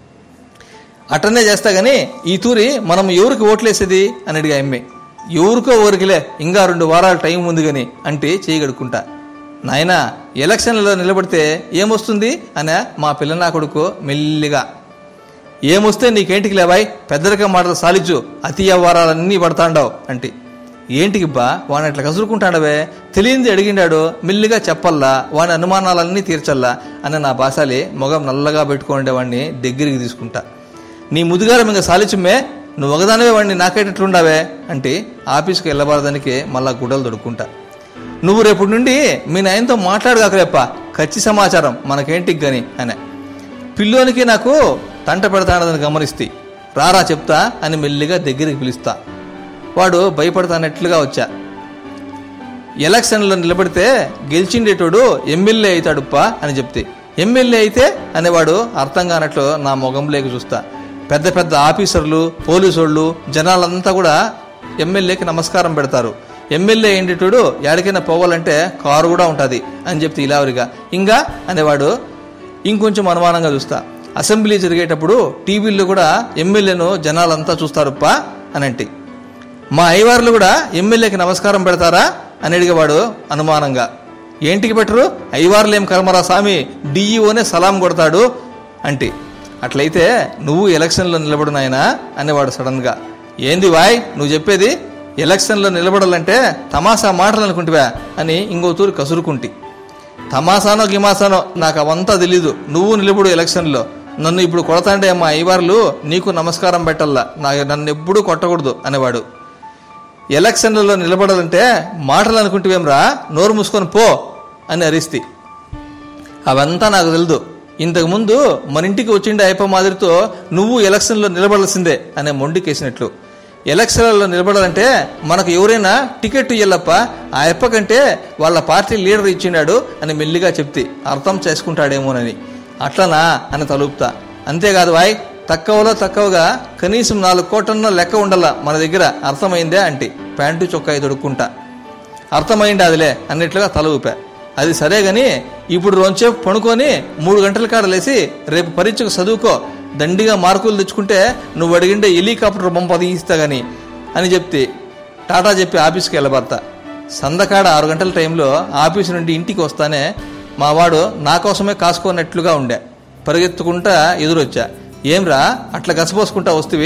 అటనే చేస్తా గాని ఈ తూరి మనం ఎవరికి ఓట్లేసేది అని అడిగా ఎమ్మె ఎవరికో ఊరికిలే ఇంకా రెండు వారాల టైం ఉంది గని అంటే చేయగడుకుంటా నాయనా ఎలక్షన్లలో నిలబడితే ఏమొస్తుంది అనే మా పిల్లనా కొడుకు మెల్లిగా ఏమొస్తే నీకేంటికి లేవాయ్ పెద్దరిక మాటలు సాలిచ్చు అతి వ్యవహారాలన్నీ పడతాండావు అంటే ఏంటికి బా వాడిని అట్లా కసురుకుంటాడవే తెలియంది అడిగిండాడు మెల్లిగా చెప్పల్లా వాని అనుమానాలన్నీ తీర్చల్లా అని నా బాసాలి మొగం నల్లగా పెట్టుకుండేవాడిని దగ్గరికి తీసుకుంటా నీ ముదుగారం ఇంకా సాలిచుమ్మే నువ్వు ఒకదానివే వాడిని నాకేటట్లుండావే అంటే ఆఫీస్కి వెళ్ళబారదానికి మళ్ళా గుడ్డలు దొడుక్కుంటా నువ్వు రేపటి నుండి మీ నాయనతో మాట్లాడగాకలేప్ప ఖచ్చి సమాచారం మనకేంటికి గని అనే పిల్లోనికి నాకు తంట పెడతాడని గమనిస్తే రారా చెప్తా అని మెల్లిగా దగ్గరికి పిలుస్తా వాడు భయపడతానట్లుగా వచ్చా ఎలక్షన్లో నిలబడితే గెలిచిండేటోడు ఎమ్మెల్యే అవుతాడుప్పా అని చెప్తే ఎమ్మెల్యే అయితే అనేవాడు అర్థం కానట్లు నా మొగంలోకి చూస్తా పెద్ద పెద్ద ఆఫీసర్లు పోలీసోళ్ళు జనాలంతా కూడా ఎమ్మెల్యేకి నమస్కారం పెడతారు ఎమ్మెల్యే ఏంటేటోడు ఎక్కడికైనా పోవాలంటే కారు కూడా ఉంటుంది అని చెప్తే ఇలావరిగా ఇంకా అనేవాడు ఇంకొంచెం అనుమానంగా చూస్తా అసెంబ్లీ జరిగేటప్పుడు టీవీల్లో కూడా ఎమ్మెల్యేను జనాలంతా చూస్తారుప్పా అని అంటే మా అయ్యవార్లు కూడా ఎమ్మెల్యేకి నమస్కారం పెడతారా అని అడిగేవాడు అనుమానంగా ఏంటికి పెట్టరు అయ్యవార్లు ఏం కర్మరా స్వామి డిఈఓనే సలాం కొడతాడు అంటే అట్లయితే నువ్వు ఎలక్షన్లో నిలబడు నాయనా అనేవాడు సడన్గా ఏంది వాయ్ నువ్వు చెప్పేది ఎలక్షన్లో నిలబడాలంటే తమాషా మాటలు అనుకుంటువా అని ఇంకో తూరు కసురుకుంటి తమాసానో గిమాసానో నాకు అవంతా తెలీదు నువ్వు నిలబడు ఎలక్షన్లో నన్ను ఇప్పుడు కొడతాండే మా అయ్యవార్లు నీకు నమస్కారం పెట్టల్లా నా నన్ను ఎప్పుడూ కొట్టకూడదు అనేవాడు ఎలక్షన్లలో నిలబడాలంటే మాటలు అనుకుంటేవేమ్రా నోరు మూసుకొని పో అని అరిస్తి అవంతా నాకు తెలియదు ఇంతకుముందు మన ఇంటికి వచ్చిండే అయిపో మాదిరితో నువ్వు ఎలక్షన్లో నిలబడాల్సిందే అనే మొండికేసినట్లు ఎలక్షన్లలో నిలబడాలంటే మనకు ఎవరైనా టికెట్ ఇయ్యల్లప్ప ఆ అప్ప కంటే వాళ్ళ పార్టీ లీడర్ ఇచ్చినాడు అని మెల్లిగా చెప్తే అర్థం చేసుకుంటాడేమోనని అట్లనా అని తలుపుతా అంతేకాదు వాయ్ తక్కువలో తక్కువగా కనీసం నాలుగు కోట్లన్న లెక్క ఉండాల మన దగ్గర అర్థమైందే అంటే ప్యాంటు చొక్కా దొడుక్కుంటా అర్థమైంది అదిలే అన్నట్లుగా తల ఊపా అది సరే గాని ఇప్పుడు రోజుసేపు పడుకొని మూడు గంటల కాడ లేసి రేపు పరీక్షకు చదువుకో దండిగా మార్కులు తెచ్చుకుంటే నువ్వు అడిగిండే హెలికాప్టర్ బొమ్మ తీయిస్తా గాని అని చెప్తే టాటా చెప్పి ఆఫీస్కి వెళ్ళబడతా సందకాడ ఆరు గంటల టైంలో ఆఫీసు నుండి ఇంటికి వస్తానే మా వాడు నా కోసమే కాసుకున్నట్లుగా ఉండే పరిగెత్తుకుంటా ఎదురొచ్చా ఏంరా అట్లా గసపోసుకుంటా వస్తువి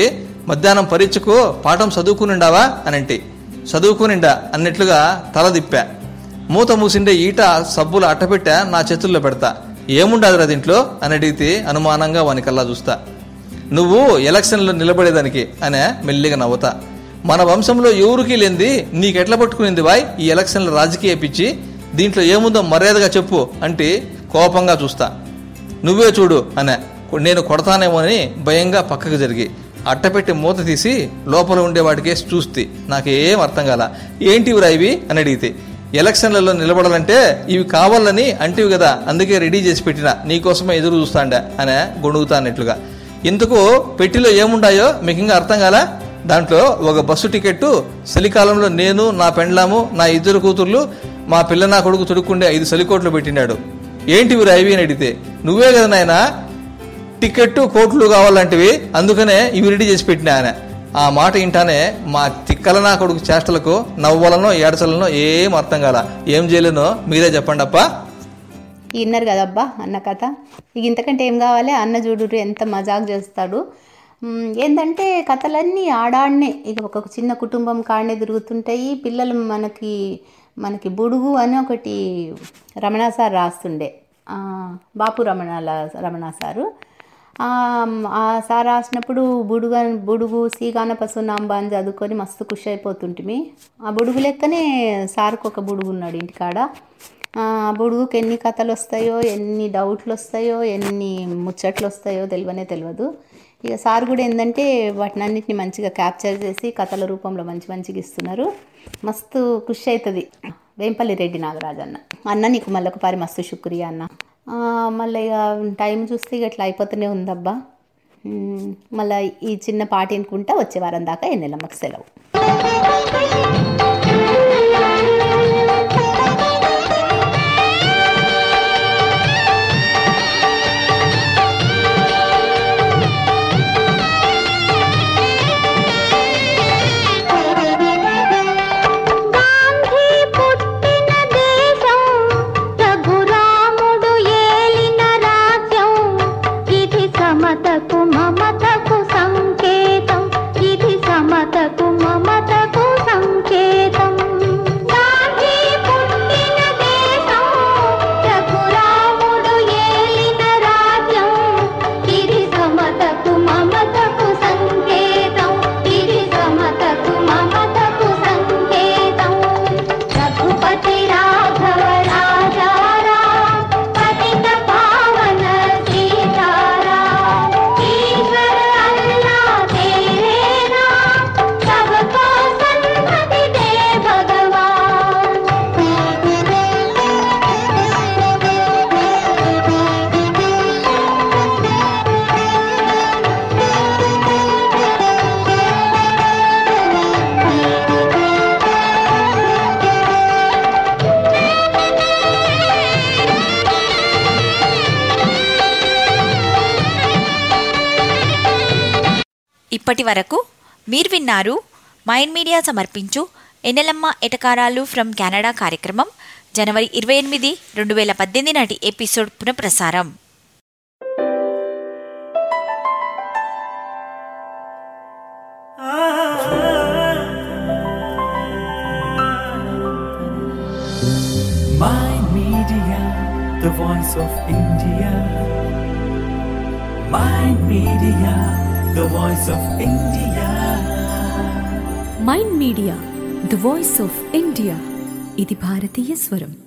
మధ్యాహ్నం పరీక్షకు పాఠం చదువుకునిండావా అనంటి చదువుకునిండా అన్నట్లుగా తల తిప్పా మూత మూసిండే ఈట సబ్బుల అట్టపెట్టా నా చేతుల్లో పెడతా ఏముండదురా దీంట్లో అని అడిగితే అనుమానంగా వానికల్లా చూస్తా నువ్వు ఎలక్షన్లో నిలబడేదానికి అనే మెల్లిగా నవ్వుతా మన వంశంలో ఎవరికి లేనిది నీకెట్లా పట్టుకునింది బాయ్ ఈ ఎలక్షన్ల రాజకీయ పిచ్చి దీంట్లో ఏముందో మర్యాదగా చెప్పు అంటే కోపంగా చూస్తా నువ్వే చూడు అనే నేను కొడతానేమోనని భయంగా పక్కకు జరిగి అట్టపెట్టి మూత తీసి లోపల ఉండేవాడికే చూస్తే నాకేం అర్థం కాల ఏంటి ఇవిరా ఇవి అని అడిగితే ఎలక్షన్లలో నిలబడాలంటే ఇవి కావాలని అంటివి కదా అందుకే రెడీ చేసి పెట్టిన నీకోసమే ఎదురు చూస్తాండా అనే గొణుగుతా అన్నట్లుగా ఇందుకు పెట్టిలో ఏముండాయో మీకు ఇంకా అర్థం కాలా దాంట్లో ఒక బస్సు టికెట్టు చలికాలంలో నేను నా పెండ్లాము నా ఇద్దరు కూతుర్లు మా పిల్ల నా కొడుకు తొడుక్కుండే ఐదు చలికోట్లు పెట్టినాడు ఏంటివి రైవి అని అడిగితే నువ్వే కదా నాయనా టికెట్టు కోట్లు కావాలంటివి అందుకనే ఇవి రెడీ చేసి పెట్టినా ఆయన ఆ మాట వింటానే మా తిక్కల నా కొడుకు చేష్టలకు నవ్వలనో ఏడచలనో ఏం అర్థం కాల ఏం చేయలేనో మీరే చెప్పండి అప్ప విన్నారు కదబ్బా అన్న కథ ఇక ఇంతకంటే ఏం కావాలి అన్న చూడు ఎంత మజాక్ చేస్తాడు మ్, ఏందంటే కథలన్నీ ఆడాడనే ఇక ఒక చిన్న కుటుంబం కాడనే తిరుగుతుంటాయి పిల్లలు మనకి మనకి బుడుగు అని ఒకటి రమణ సార్ రాస్తుండే ఆ, బాపు రమణాల రమణ సారు ఆ, ఆ సార్ రాసినప్పుడు బుడుగ బుడుగు సీగాన పశునాంబ అని చదువుకొని మస్తు ఖుషి అయిపోతుంటిమి ఆ బుడుగు లెక్కనే సార్కు ఒక బుడుగు ఉన్నాడు ఇంటికాడ ఆ బుడుగుకి ఎన్ని కథలు వస్తాయో ఎన్ని డౌట్లు వస్తాయో ఎన్ని ముచ్చట్లు వస్తాయో తెలియనే తెలియదు ఇక సార్ కూడా ఏంటంటే వాటినన్నిటిని మంచిగా క్యాప్చర్ చేసి కథల రూపంలో మంచి మంచిగా ఇస్తున్నారు మస్తు ఖుషి అవుతుంది వేంపల్లి రెడ్డి నాగరాజ్ అన్న అన్న నీకు మళ్ళీ ఒకసారి మస్తు శుక్రియా అన్న ఆ, మళ్ళీ ఇక టైం చూస్తే ఇక ఇట్లా అయిపోతూనే ఉందబ్బా ఉమ్, మళ్ళీ ఈ చిన్న పాట వినుకుంటా వచ్చే వారం దాకా ఎన్నెలమ్మకి సెలవు గాంధీ పుట్టిన దేశం రఘురాముడు ఏలిన రాజ్యం ఇది సమతకు మమతకు సంకేతం ఇది సమతకు మమతకు సంకేతం గాంధీ పుట్టిన దేశం రఘురాముడు ఏలిన రాజ్యం ఇది సమతకు మమతకు సంకేతం ఇది సమతకు మమతకు సంకేతం రఘుపతి రాఘవ రాజారాం పతిత పావన సీతారాం ఈశ్వర అల్లా तेरे नाम सबको सन्मति दे ఇప్పటి వరకు మీరు విన్నారు మైండ్ మీడియా సమర్పించు ఎన్నెలమ్మ ఎటకారాలు ఫ్రమ్ కెనడా కార్యక్రమం జనవరి ఇరవై ఎనిమిది రెండు వేల పద్దెనిమిది నాటి ఎపిసోడ్ పునఃప్రసారం My Media, the voice of India. My Media, the voice of India. Mind Media the voice of India ఇది భారతీయ స్వరం